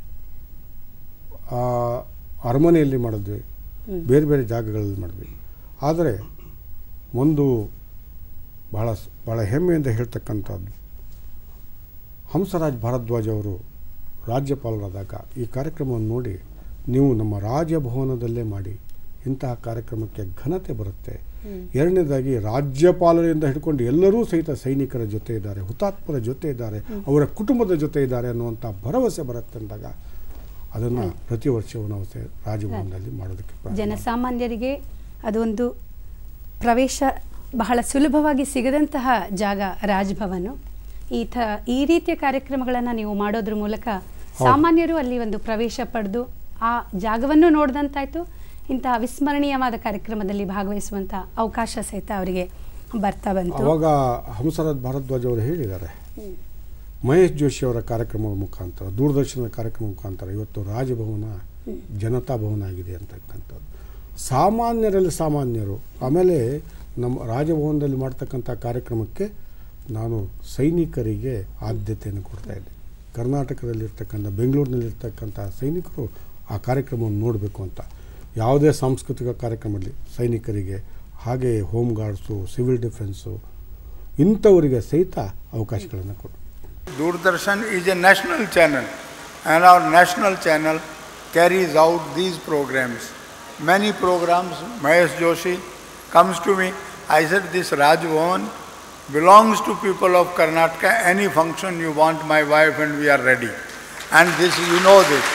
ಆ, ಅರಮನೆಯಲ್ಲಿ ಮಾಡಿದ್ವಿ ಬೇರೆ ಬೇರೆ ಜಾಗಗಳಲ್ಲಿ ಮಾಡಿದ್ವಿ ಆದರೆ ಒಂದು ಭಾಳ ಸ್- ಭಾಳ ಹೆಮ್ಮೆಯಿಂದ ಹೇಳ್ತಕ್ಕಂಥದ್ದು ಹಂಸರಾಜ್ ಭಾರದ್ವಾಜ್ ಅವರು ರಾಜ್ಯಪಾಲರಾದಾಗ ಈ ಕಾರ್ಯಕ್ರಮವನ್ನು ನೋಡಿ ನೀವು ನಮ್ಮ ರಾಜಭವನದಲ್ಲೇ ಮಾಡಿ ಇಂತಹ ಕಾರ್ಯಕ್ರಮಕ್ಕೆ ಘನತೆ ಬರುತ್ತೆ ಎರಡನೇದಾಗಿ ರಾಜ್ಯಪಾಲರಿಂದ ಹಿಡ್ಕೊಂಡು ಎಲ್ಲರೂ ಸಹಿತ ಸೈನಿಕರ ಜೊತೆ ಇದ್ದಾರೆ ಹುತಾತ್ಮರ ಜೊತೆ ಇದ್ದಾರೆ ಅವರ ಕುಟುಂಬದ ಜೊತೆ ಇದ್ದಾರೆ ಅನ್ನುವಂಥ ಭರವಸೆ ಬರುತ್ತೆ ಅಂದಾಗ ಅದನ್ನು ಪ್ರತಿ ವರ್ಷವೂ ನಾವು ಸೆ- ರಾಜಭವನದಲ್ಲಿ ಮಾಡೋದಕ್ಕೆ ಪ್ರಾರಂಭ ಮಾಡಿದ್ವಿ. ಜನಸಾಮಾನ್ಯರಿಗೆ ಅದೊಂದು ಪ್ರವೇಶ ಬಹಳ ಸುಲಭವಾಗಿ ಸಿಗದಂತಹ ಜಾಗ ರಾಜ್ಭವನ್ ಈ ಥ ಈ ರೀತಿಯ ಕಾರ್ಯಕ್ರಮಗಳನ್ನು ನೀವು ಮಾಡೋದ್ರ ಮೂಲಕ ಸಾಮಾನ್ಯರು ಅಲ್ಲಿ ಒಂದು ಪ್ರವೇಶ ಪಡೆದು ಆ ಜಾಗವನ್ನು ನೋಡಿದಂತಾಯ್ತು ಇಂತಹ ವಿಸ್ಮರಣೀಯವಾದ ಕಾರ್ಯಕ್ರಮದಲ್ಲಿ ಭಾಗವಹಿಸುವಂಥ ಅವಕಾಶ ಸಹಿತ ಅವರಿಗೆ ಬರ್ತಾ ಬಂತು ಅವಾಗ ಹಂಸರಾಜ್ ಭಾರದ್ವಾಜ್ ಅವರು ಹೇಳಿದ್ದಾರೆ ಮಹೇಶ್ ಜೋಶಿ ಅವರ ಕಾರ್ಯಕ್ರಮದ ಮುಖಾಂತರ ದೂರದರ್ಶನದ ಕಾರ್ಯಕ್ರಮ ಮುಖಾಂತರ ಇವತ್ತು ರಾಜಭವನ ಜನತಾ ಭವನ ಆಗಿದೆ ಅಂತಕ್ಕಂಥದ್ದು ಸಾಮಾನ್ಯರಲ್ಲಿ ಸಾಮಾನ್ಯರು ಆಮೇಲೆ ನಮ್ಮ ರಾಜಭವನದಲ್ಲಿ ಮಾಡ್ತಕ್ಕಂಥ ಕಾರ್ಯಕ್ರಮಕ್ಕೆ ನಾನು ಸೈನಿಕರಿಗೆ ಆದ್ಯತೆಯನ್ನು ಕೊಡ್ತಾ ಇದ್ದೆ ಕರ್ನಾಟಕದಲ್ಲಿರ್ತಕ್ಕಂಥ ಬೆಂಗಳೂರಿನಲ್ಲಿರ್ತಕ್ಕಂಥ ಸೈನಿಕರು ಆ ಕಾರ್ಯಕ್ರಮವನ್ನು ನೋಡಬೇಕು ಅಂತ ಯಾವುದೇ ಸಾಂಸ್ಕೃತಿಕ ಕಾರ್ಯಕ್ರಮದಲ್ಲಿ ಸೈನಿಕರಿಗೆ ಹಾಗೆ ಹೋಮ್ ಗಾರ್ಡ್ಸು ಸಿವಿಲ್ ಡಿಫೆನ್ಸು ಇಂಥವರಿಗೆ ಸಹಿತ ಅವಕಾಶಗಳನ್ನು ಕೊಡು Doordarshan is a national channel, and our national channel carries out these programs. Many programs, Mahesh Joshi comes to me. I said, This Raj Bhavan belongs to people of Karnataka. Any function you want, my wife and we are ready. And this, you know this.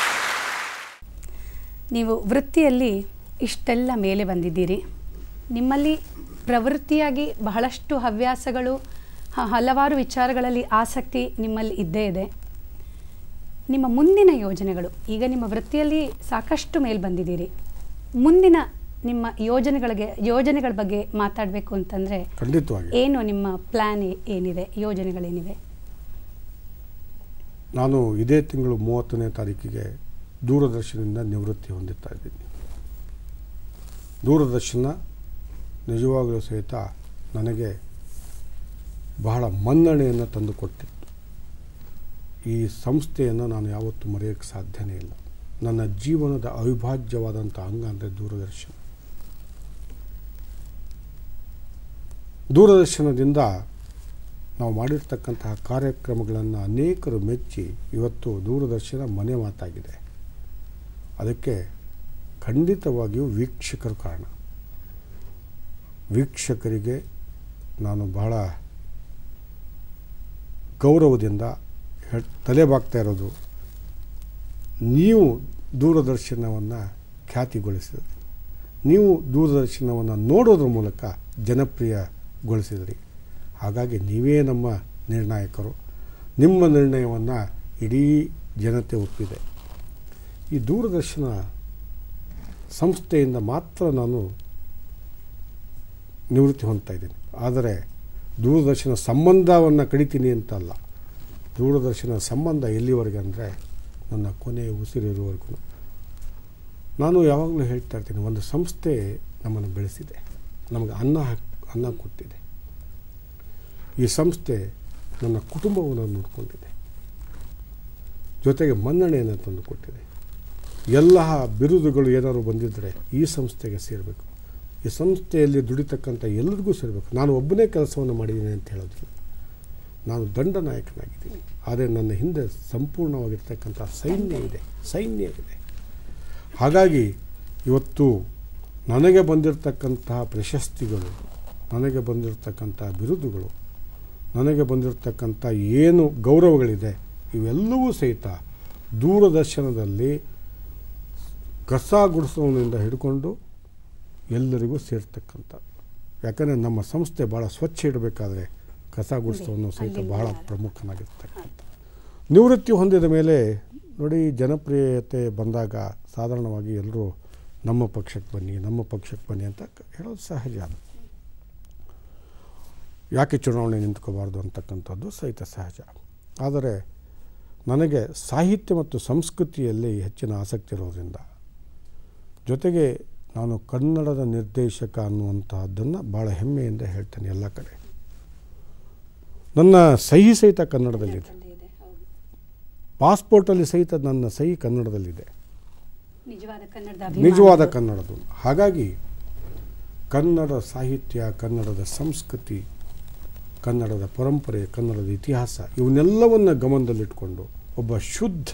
ನೀವು ವೃತ್ತಿಯಲ್ಲಿ ಇಷ್ಟೆಲ್ಲ ಮೇಲೆ ಬಂದಿದ್ದೀರಿ ನಿಮ್ಮಲ್ಲಿ ಪ್ರವೃತ್ತಿಯಾಗಿ ಬಹಳಷ್ಟು ಹವ್ಯಾಸಗಳು ಹ- ಹಲವಾರು ವಿಚಾರಗಳಲ್ಲಿ ಆಸಕ್ತಿ ನಿಮ್ಮಲ್ಲಿ ಇದ್ದೇ ಇದೆ ನಿಮ್ಮ ಮುಂದಿನ ಯೋಜನೆಗಳು ಈಗ ನಿಮ್ಮ ವೃತ್ತಿಯಲ್ಲಿ ಸಾಕಷ್ಟು ಮೇಲೆ ಬಂದಿದ್ದೀರಿ ಮುಂದಿನ ನಿಮ್ಮ ಯೋಜನೆಗಳಿಗೆ ಯೋಜನೆಗಳ ಬಗ್ಗೆ ಮಾತಾಡಬೇಕು ಅಂತಂದರೆ ಖಂಡಿತವಾಗಿ ಏನು ನಿಮ್ಮ ಪ್ಲ್ಯಾನ್ ಏನಿದೆ ಯೋಜನೆಗಳೇನಿವೆ ನಾನು ಇದೇ ತಿಂಗಳು ಮೂವತ್ತನೇ ತಾರೀಕಿಗೆ ದೂರದರ್ಶನದಿಂದ ನಿವೃತ್ತಿ ಹೊಂದುತ್ತಾ ಇದ್ದೀನಿ ದೂರದರ್ಶನ ನಿಜವಾಗಲೂ ಸಹಿತ ನನಗೆ ಬಹಳ ಮನ್ನಣೆಯನ್ನು ತಂದುಕೊಟ್ಟಿತ್ತು ಈ ಸಂಸ್ಥೆಯನ್ನು ನಾನು ಯಾವತ್ತೂ ಮರೆಯೋಕ್ಕೆ ಸಾಧ್ಯನೇ ಇಲ್ಲ ನನ್ನ ಜೀವನದ ಅವಿಭಾಜ್ಯವಾದಂಥ ಅಂಗ ಅಂದರೆ ದೂರದರ್ಶನ ದೂರದರ್ಶನದಿಂದ ನಾವು ಮಾಡಿರ್ತಕ್ಕಂತಹ ಕಾರ್ಯಕ್ರಮಗಳನ್ನು ಅನೇಕರು ಮೆಚ್ಚಿ ಇವತ್ತು ದೂರದರ್ಶನ ಮನೆ ಮಾತಾಗಿದೆ ಅದಕ್ಕೆ ಖಂಡಿತವಾಗಿಯೂ ವೀಕ್ಷಕರು ಕಾರಣ ವೀಕ್ಷಕರಿಗೆ ನಾನು ಬಹಳ ಗೌರವದಿಂದ ಹೇಳ್ ತಲೆ ಬಾಗ್ತಾ ಇರೋದು ನೀವು ದೂರದರ್ಶನವನ್ನು ಖ್ಯಾತಿಗೊಳಿಸಿದ್ರಿ ನೀವು ದೂರದರ್ಶನವನ್ನು ನೋಡೋದ್ರ ಮೂಲಕ ಜನಪ್ರಿಯಗೊಳಿಸಿದ್ರಿ ಹಾಗಾಗಿ ನೀವೇ ನಮ್ಮ ನಿರ್ಣಾಯಕರು ನಿಮ್ಮ ನಿರ್ಣಯವನ್ನು ಇಡೀ ಜನತೆ ಒಪ್ಪಿದೆ ಈ ದೂರದರ್ಶನ ಸಂಸ್ಥೆಯಿಂದ ಮಾತ್ರ ನಾನು ನಿವೃತ್ತಿ ಹೊಂದ್ತಾ ಇದ್ದೀನಿ ಆದರೆ ದೂರದರ್ಶನ ಸಂಬಂಧವನ್ನು ಕಡಿತೀನಿ ಅಂತಲ್ಲ ದೂರದರ್ಶನ ಸಂಬಂಧ ಎಲ್ಲಿವರೆಗೆ ಅಂದರೆ ನನ್ನ ಕೊನೆಯ ಉಸಿರಿರುವವರೆಗೂ ನಾನು ಯಾವಾಗಲೂ ಹೇಳ್ತಾ ಇರ್ತೀನಿ ಒಂದು ಸಂಸ್ಥೆ ನಮ್ಮನ್ನು ಬೆಳೆಸಿದೆ ನಮಗೆ ಅನ್ನ ಹಾಕ್ ಅನ್ನ ಕೊಟ್ಟಿದೆ ಈ ಸಂಸ್ಥೆ ನನ್ನ ಕುಟುಂಬವನ್ನು ನೋಡಿಕೊಂಡಿದೆ ಜೊತೆಗೆ ಮನ್ನಣೆಯನ್ನು ತಂದು ಕೊಟ್ಟಿದೆ ಎಲ್ಲ ಬಿರುದುಗಳು ಏನಾದ್ರು ಬಂದಿದ್ದರೆ ಈ ಸಂಸ್ಥೆಗೆ ಸೇರಬೇಕು ಈ ಸಂಸ್ಥೆಯಲ್ಲಿ ದುಡಿತಕ್ಕಂಥ ಎಲ್ಲರಿಗೂ ಸೇರಬೇಕು ನಾನು ಒಬ್ಬನೇ ಕೆಲಸವನ್ನು ಮಾಡಿದ್ದೀನಿ ಅಂತ ಹೇಳೋದಿಲ್ಲ ನಾನು ದಂಡನಾಯಕನಾಗಿದ್ದೀನಿ ಆದರೆ ನನ್ನ ಹಿಂದೆ ಸಂಪೂರ್ಣವಾಗಿರ್ತಕ್ಕಂಥ ಸೈನ್ಯ ಇದೆ ಸೈನ್ಯ ಇದೆ ಹಾಗಾಗಿ ಇವತ್ತು ನನಗೆ ಬಂದಿರತಕ್ಕಂತಹ ಪ್ರಶಸ್ತಿಗಳು ನನಗೆ ಬಂದಿರತಕ್ಕಂಥ ಬಿರುದುಗಳು ನನಗೆ ಬಂದಿರತಕ್ಕಂಥ ಏನು ಗೌರವಗಳಿದೆ ಇವೆಲ್ಲವೂ ಸಹಿತ ದೂರದರ್ಶನದಲ್ಲಿ ಕಸ ಗುಡಿಸೋನಿಂದ ಹಿಡ್ಕೊಂಡು ಎಲ್ಲರಿಗೂ ಸೇರ್ತಕ್ಕಂಥ ಯಾಕಂದರೆ ನಮ್ಮ ಸಂಸ್ಥೆ ಭಾಳ ಸ್ವಚ್ಛ ಇಡಬೇಕಾದ್ರೆ ಕಸ ಗುಡಿಸೋನು ಸಹಿತ ಅಲ್ಲಿಂದ ಬಹಳ ಯಾರು? ಪ್ರಮುಖನಾಗಿರ್ತಕ್ಕಂಥ ನಿವೃತ್ತಿ ಹೊಂದಿದ ಮೇಲೆ ನೋಡಿ ಜನಪ್ರಿಯತೆ ಬಂದಾಗ ಸಾಧಾರಣವಾಗಿ ಎಲ್ಲರೂ ನಮ್ಮ ಪಕ್ಷಕ್ಕೆ ಬನ್ನಿ ನಮ್ಮ ಪಕ್ಷಕ್ಕೆ ಬನ್ನಿ ಅಂತ ಕ- ಹೇಳೋದು ಸಹಜ ಅದು ಯಾಕೆ ಚುನಾವಣೆ ನಿಂತ್ಕೋಬಾರ್ದು ಅಂತಕ್ಕಂಥದ್ದು ಸಹಿತ ಸಹಜ ಆದರೆ ನನಗೆ ಸಾಹಿತ್ಯ ಮತ್ತು ಸಂಸ್ಕೃತಿಯಲ್ಲಿ ಹೆಚ್ಚಿನ ಆಸಕ್ತಿ ಇರೋದ್ರಿಂದ ಜೊತೆಗೆ ನಾನು ಕನ್ನಡದ ನಿರ್ದೇಶಕ ಅನ್ನುವಂತಹದ್ದನ್ನು ಭಾಳ ಹೆಮ್ಮೆಯಿಂದ ಹೇಳ್ತೇನೆ ಎಲ್ಲ ಕಡೆ ನನ್ನ ಸಹಿ ಸಹಿತ ಕನ್ನಡದಲ್ಲಿದೆ ಪಾಸ್ಪೋರ್ಟಲ್ಲಿ ಸಹಿತ ನನ್ನ ಸಹಿ ಕನ್ನಡದಲ್ಲಿದೆ ನಿಜವಾದ ಕನ್ನಡದ ನಿಜವಾದ ಅಭಿಮಾನಿಗಳು. ಕನ್ನಡದು ಹಾಗಾಗಿ ಕನ್ನಡ ಸಾಹಿತ್ಯ ಕನ್ನಡದ ಸಂಸ್ಕೃತಿ ಕನ್ನಡದ ಪರಂಪರೆ ಕನ್ನಡದ ಇತಿಹಾಸ ಇವನ್ನೆಲ್ಲವನ್ನು ಗಮನದಲ್ಲಿಟ್ಕೊಂಡು ಒಬ್ಬ ಶುದ್ಧ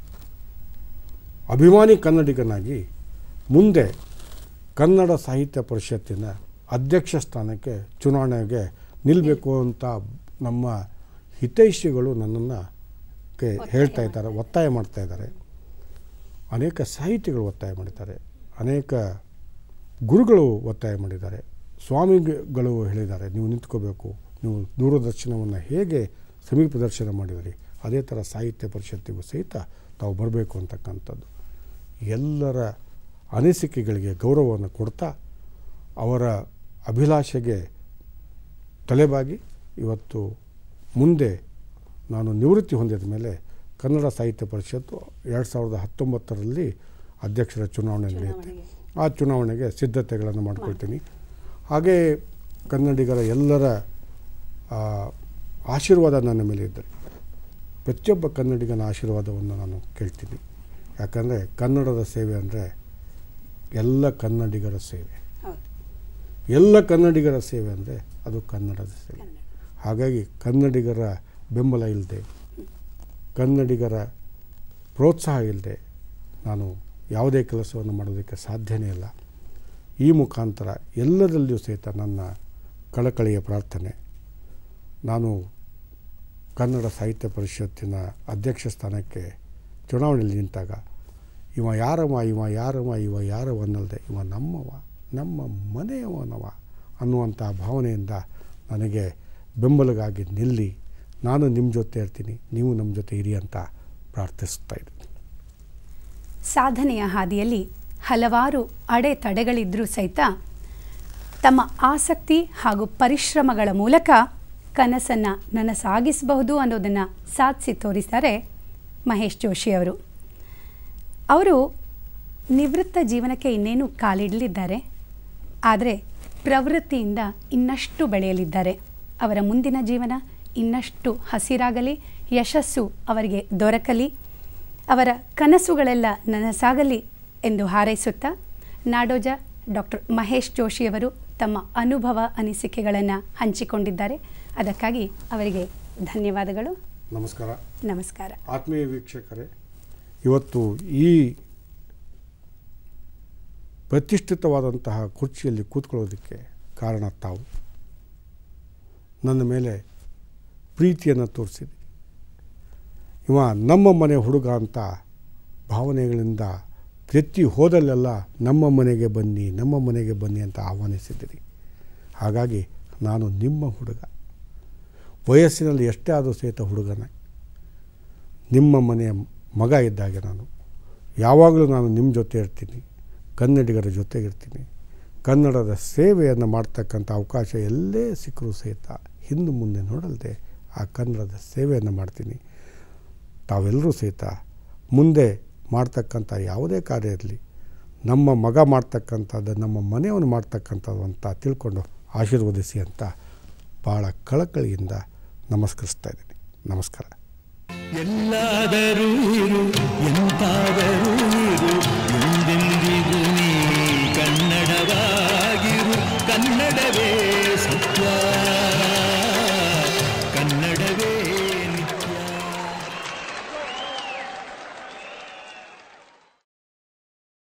ಅಭಿಮಾನಿ ಕನ್ನಡಿಗನಾಗಿ ಮುಂದೆ ಕನ್ನಡ ಸಾಹಿತ್ಯ ಪರಿಷತ್ತಿನ ಅಧ್ಯಕ್ಷ ಸ್ಥಾನಕ್ಕೆ ಚುನಾವಣೆಗೆ ನಿಲ್ಲಬೇಕು ಅಂತ ನಮ್ಮ ಹಿತೈಷಿಗಳು ನನ್ನನ್ನು ಹೇಳ್ತಾ ಇದ್ದಾರೆ ಒತ್ತಾಯ ಮಾಡ್ತಾ ಇದ್ದಾರೆ ಅನೇಕ ಸಾಹಿತಿಗಳು ಒತ್ತಾಯ ಮಾಡಿದ್ದಾರೆ ಅನೇಕ ಗುರುಗಳು ಒತ್ತಾಯ ಮಾಡಿದ್ದಾರೆ ಸ್ವಾಮಿಗಳು ಹೇಳಿದ್ದಾರೆ ನೀವು ನಿಂತ್ಕೋಬೇಕು ನೀವು ದೂರದರ್ಶನವನ್ನು ಹೇಗೆ ಸಮೀಪ ದರ್ಶನ ಮಾಡಿದಿರಿ ಅದೇ ಥರ ಸಾಹಿತ್ಯ ಪರಿಷತ್ತಿಗೂ ಸಹಿತ ತಾವು ಬರಬೇಕು ಅಂತಕ್ಕಂಥದ್ದು ಎಲ್ಲರ ಅನಿಸಿಕೆಗಳಿಗೆ ಗೌರವವನ್ನು ಕೊಡ್ತಾ ಅವರ ಅಭಿಲಾಷೆಗೆ ತಲೆಬಾಗಿ ಇವತ್ತು ಮುಂದೆ ನಾನು ನಿವೃತ್ತಿ ಹೊಂದಿದ ಮೇಲೆ ಕನ್ನಡ ಸಾಹಿತ್ಯ ಪರಿಷತ್ತು ಎರಡು ಸಾವಿರದ ಹತ್ತೊಂಬತ್ತರಲ್ಲಿ ಅಧ್ಯಕ್ಷರ ಚುನಾವಣೆ ನಡೆಯುತ್ತೆ ಚುನಾವಣೆಗೆ. ಆ ಚುನಾವಣೆಗೆ ಸಿದ್ಧತೆಗಳನ್ನು ಮಾಡ್ಕೊಳ್ತೀನಿ ಹಾಗೇ ಕನ್ನಡಿಗರ ಎಲ್ಲರ ಆ, ಆಶೀರ್ವಾದ ನನ್ನ ಮೇಲೆ ಇದ್ದರೆ ಪ್ರತಿಯೊಬ್ಬ ಕನ್ನಡಿಗನ ಆಶೀರ್ವಾದವನ್ನು ನಾನು ಕೇಳ್ತೀನಿ ಯಾಕಂದರೆ ಕನ್ನಡದ ಸೇವೆ ಅಂದರೆ ಎಲ್ಲ ಕನ್ನಡಿಗರ ಸೇವೆ ಹೌದು ಎಲ್ಲ ಕನ್ನಡಿಗರ ಸೇವೆ ಅಂದರೆ ಅದು ಕನ್ನಡದ ಸೇವೆ ಕನ್ನಡ. ಹಾಗಾಗಿ ಕನ್ನಡಿಗರ ಬೆಂಬಲ ಇಲ್ಲದೆ ಕನ್ನಡಿಗರ ಪ್ರೋತ್ಸಾಹ ಇಲ್ಲದೆ ನಾನು ಯಾವುದೇ ಕೆಲಸವನ್ನು ಮಾಡೋದಕ್ಕೆ ಸಾಧ್ಯನೇ ಇಲ್ಲ ಈ ಮುಖಾಂತರ ಎಲ್ಲದರಲ್ಲಿಯೂ ಸಹಿತ ನನ್ನ ಕಳಕಳಿಯ ಪ್ರಾರ್ಥನೆ ನಾನು ಕನ್ನಡ ಸಾಹಿತ್ಯ ಪರಿಷತ್ತಿನ ಅಧ್ಯಕ್ಷ ಸ್ಥಾನಕ್ಕೆ ಚುನಾವಣೆಯಲ್ಲಿ ನಿಂತಾಗ ಇವ ಯಾರವ ಇವ ಯಾರವ ಇವ ಯಾರವ ಅನ್ನಲ್ದೆ ಇವ ನಮ್ಮವ ನಮ್ಮ ಮನೆಯವನವ ಅನ್ನುವಂಥ ಭಾವನೆಯಿಂದ ನನಗೆ ಬೆಂಬಲಗಾಗಿ ನಿಲ್ಲಿ ನಾನು ನಿಮ್ಮ ಜೊತೆ ಇರ್ತೀನಿ ನೀವು ನಮ್ಮ ಜೊತೆ ಇರಿ ಅಂತ ಪ್ರಾರ್ಥಿಸ್ತಾ ಇದ್ದೀನಿ ಸಾಧನೆಯ ಹಾದಿಯಲ್ಲಿ ಹಲವಾರು ಅಡೆತಡೆಗಳಿದ್ದರೂ ಸಹಿತ ತಮ್ಮ ಆಸಕ್ತಿ ಹಾಗೂ ಪರಿಶ್ರಮಗಳ ಮೂಲಕ ಕನಸನ್ನು ನನಸಾಗಿಸಬಹುದು ಅನ್ನೋದನ್ನು ಸಾಧಿಸಿ ತೋರಿಸ್ತಾರೆ ಮಹೇಶ್ ಜೋಶಿ ಅವರು ಅವರು ನಿವೃತ್ತ ಜೀವನಕ್ಕೆ ಇನ್ನೇನು ಕಾಲಿಡಲಿದ್ದಾರೆ ಆದರೆ ಪ್ರವೃತ್ತಿಯಿಂದ ಇನ್ನಷ್ಟು ಬೆಳೆಯಲಿದ್ದಾರೆ ಅವರ ಮುಂದಿನ ಜೀವನ ಇನ್ನಷ್ಟು ಹಸಿರಾಗಲಿ ಯಶಸ್ಸು ಅವರಿಗೆ ದೊರಕಲಿ ಅವರ ಕನಸುಗಳೆಲ್ಲ ನನಸಾಗಲಿ ಎಂದು ಹಾರೈಸುತ್ತಾ ನಾಡೋಜ ಡಾಕ್ಟರ್ ಮಹೇಶ್ ಜೋಶಿಯವರು ತಮ್ಮ ಅನುಭವ ಅನಿಸಿಕೆಗಳನ್ನು ಹಂಚಿಕೊಂಡಿದ್ದಾರೆ ಅದಕ್ಕಾಗಿ ಅವರಿಗೆ ಧನ್ಯವಾದಗಳು ನಮಸ್ಕಾರ ನಮಸ್ಕಾರ ಆತ್ಮೀಯ ವೀಕ್ಷಕರೇ ಇವತ್ತು ಈ ಪ್ರತಿಷ್ಠಿತವಾದಂತಹ ಕುರ್ಚಿಯಲ್ಲಿ ಕೂತ್ಕೊಳ್ಳೋದಕ್ಕೆ ಕಾರಣ ತಾವು ನನ್ನ ಮೇಲೆ ಪ್ರೀತಿಯನ್ನು ತೋರಿಸಿದೆ ಇವ ನಮ್ಮ ಮನೆ ಹುಡುಗ ಅಂತ ಭಾವನೆಗಳಿಂದ ವ್ಯಕ್ತಿ ಹೋದಲ್ಲೆಲ್ಲ ನಮ್ಮ ಮನೆಗೆ ಬನ್ನಿ ನಮ್ಮ ಮನೆಗೆ ಬನ್ನಿ ಅಂತ ಆಹ್ವಾನಿಸಿದ್ದೀರಿ ಹಾಗಾಗಿ ನಾನು ನಿಮ್ಮ ಹುಡುಗ ವಯಸ್ಸಿನಲ್ಲಿ ಎಷ್ಟೇ ಆದರೂ ಸಹಿತ ಹುಡುಗನೇ ನಿಮ್ಮ ಮನೆಯ ಮಗ ಇದ್ದಾಗೆ ನಾನು ಯಾವಾಗಲೂ ನಾನು ನಿಮ್ಮ ಜೊತೆ ಇರ್ತೀನಿ ಕನ್ನಡಿಗರ ಜೊತೆಗಿರ್ತೀನಿ ಕನ್ನಡದ ಸೇವೆಯನ್ನು ಮಾಡ್ತಕ್ಕಂಥ ಅವಕಾಶ ಎಲ್ಲೇ ಸಿಕ್ಕರೂ ಸಹಿತ ಹಿಂದೆ ಮುಂದೆ ನೋಡಲ್ದೆ ಆ ಕನ್ನಡದ ಸೇವೆಯನ್ನು ಮಾಡ್ತೀನಿ ತಾವೆಲ್ಲರೂ ಸಹಿತ ಮುಂದೆ ಮಾಡ್ತಕ್ಕಂಥ ಯಾವುದೇ ಕಾರ್ಯ ಇರಲಿ ನಮ್ಮ ಮಗ ಮಾಡ್ತಕ್ಕಂಥದ್ದು ನಮ್ಮ ಮನೆಯವನು ಮಾಡ್ತಕ್ಕಂಥದ್ದು ಅಂತ ತಿಳ್ಕೊಂಡು ಆಶೀರ್ವದಿಸಿ ಅಂತ ಭಾಳ ಕಳಕಳಿಯಿಂದ ನಮಸ್ಕರಿಸ್ತಾ ಇದ್ದೀನಿ ನಮಸ್ಕಾರ ಎಲ್ಲಾದರೂ ಇರು ಎಂತಾದರೂ ಇರು ಎಂದೆಂದಿಗೂ ನೀ ಕನ್ನಡವಾಗಿರು ಕನ್ನಡವೇ ಸತ್ಯ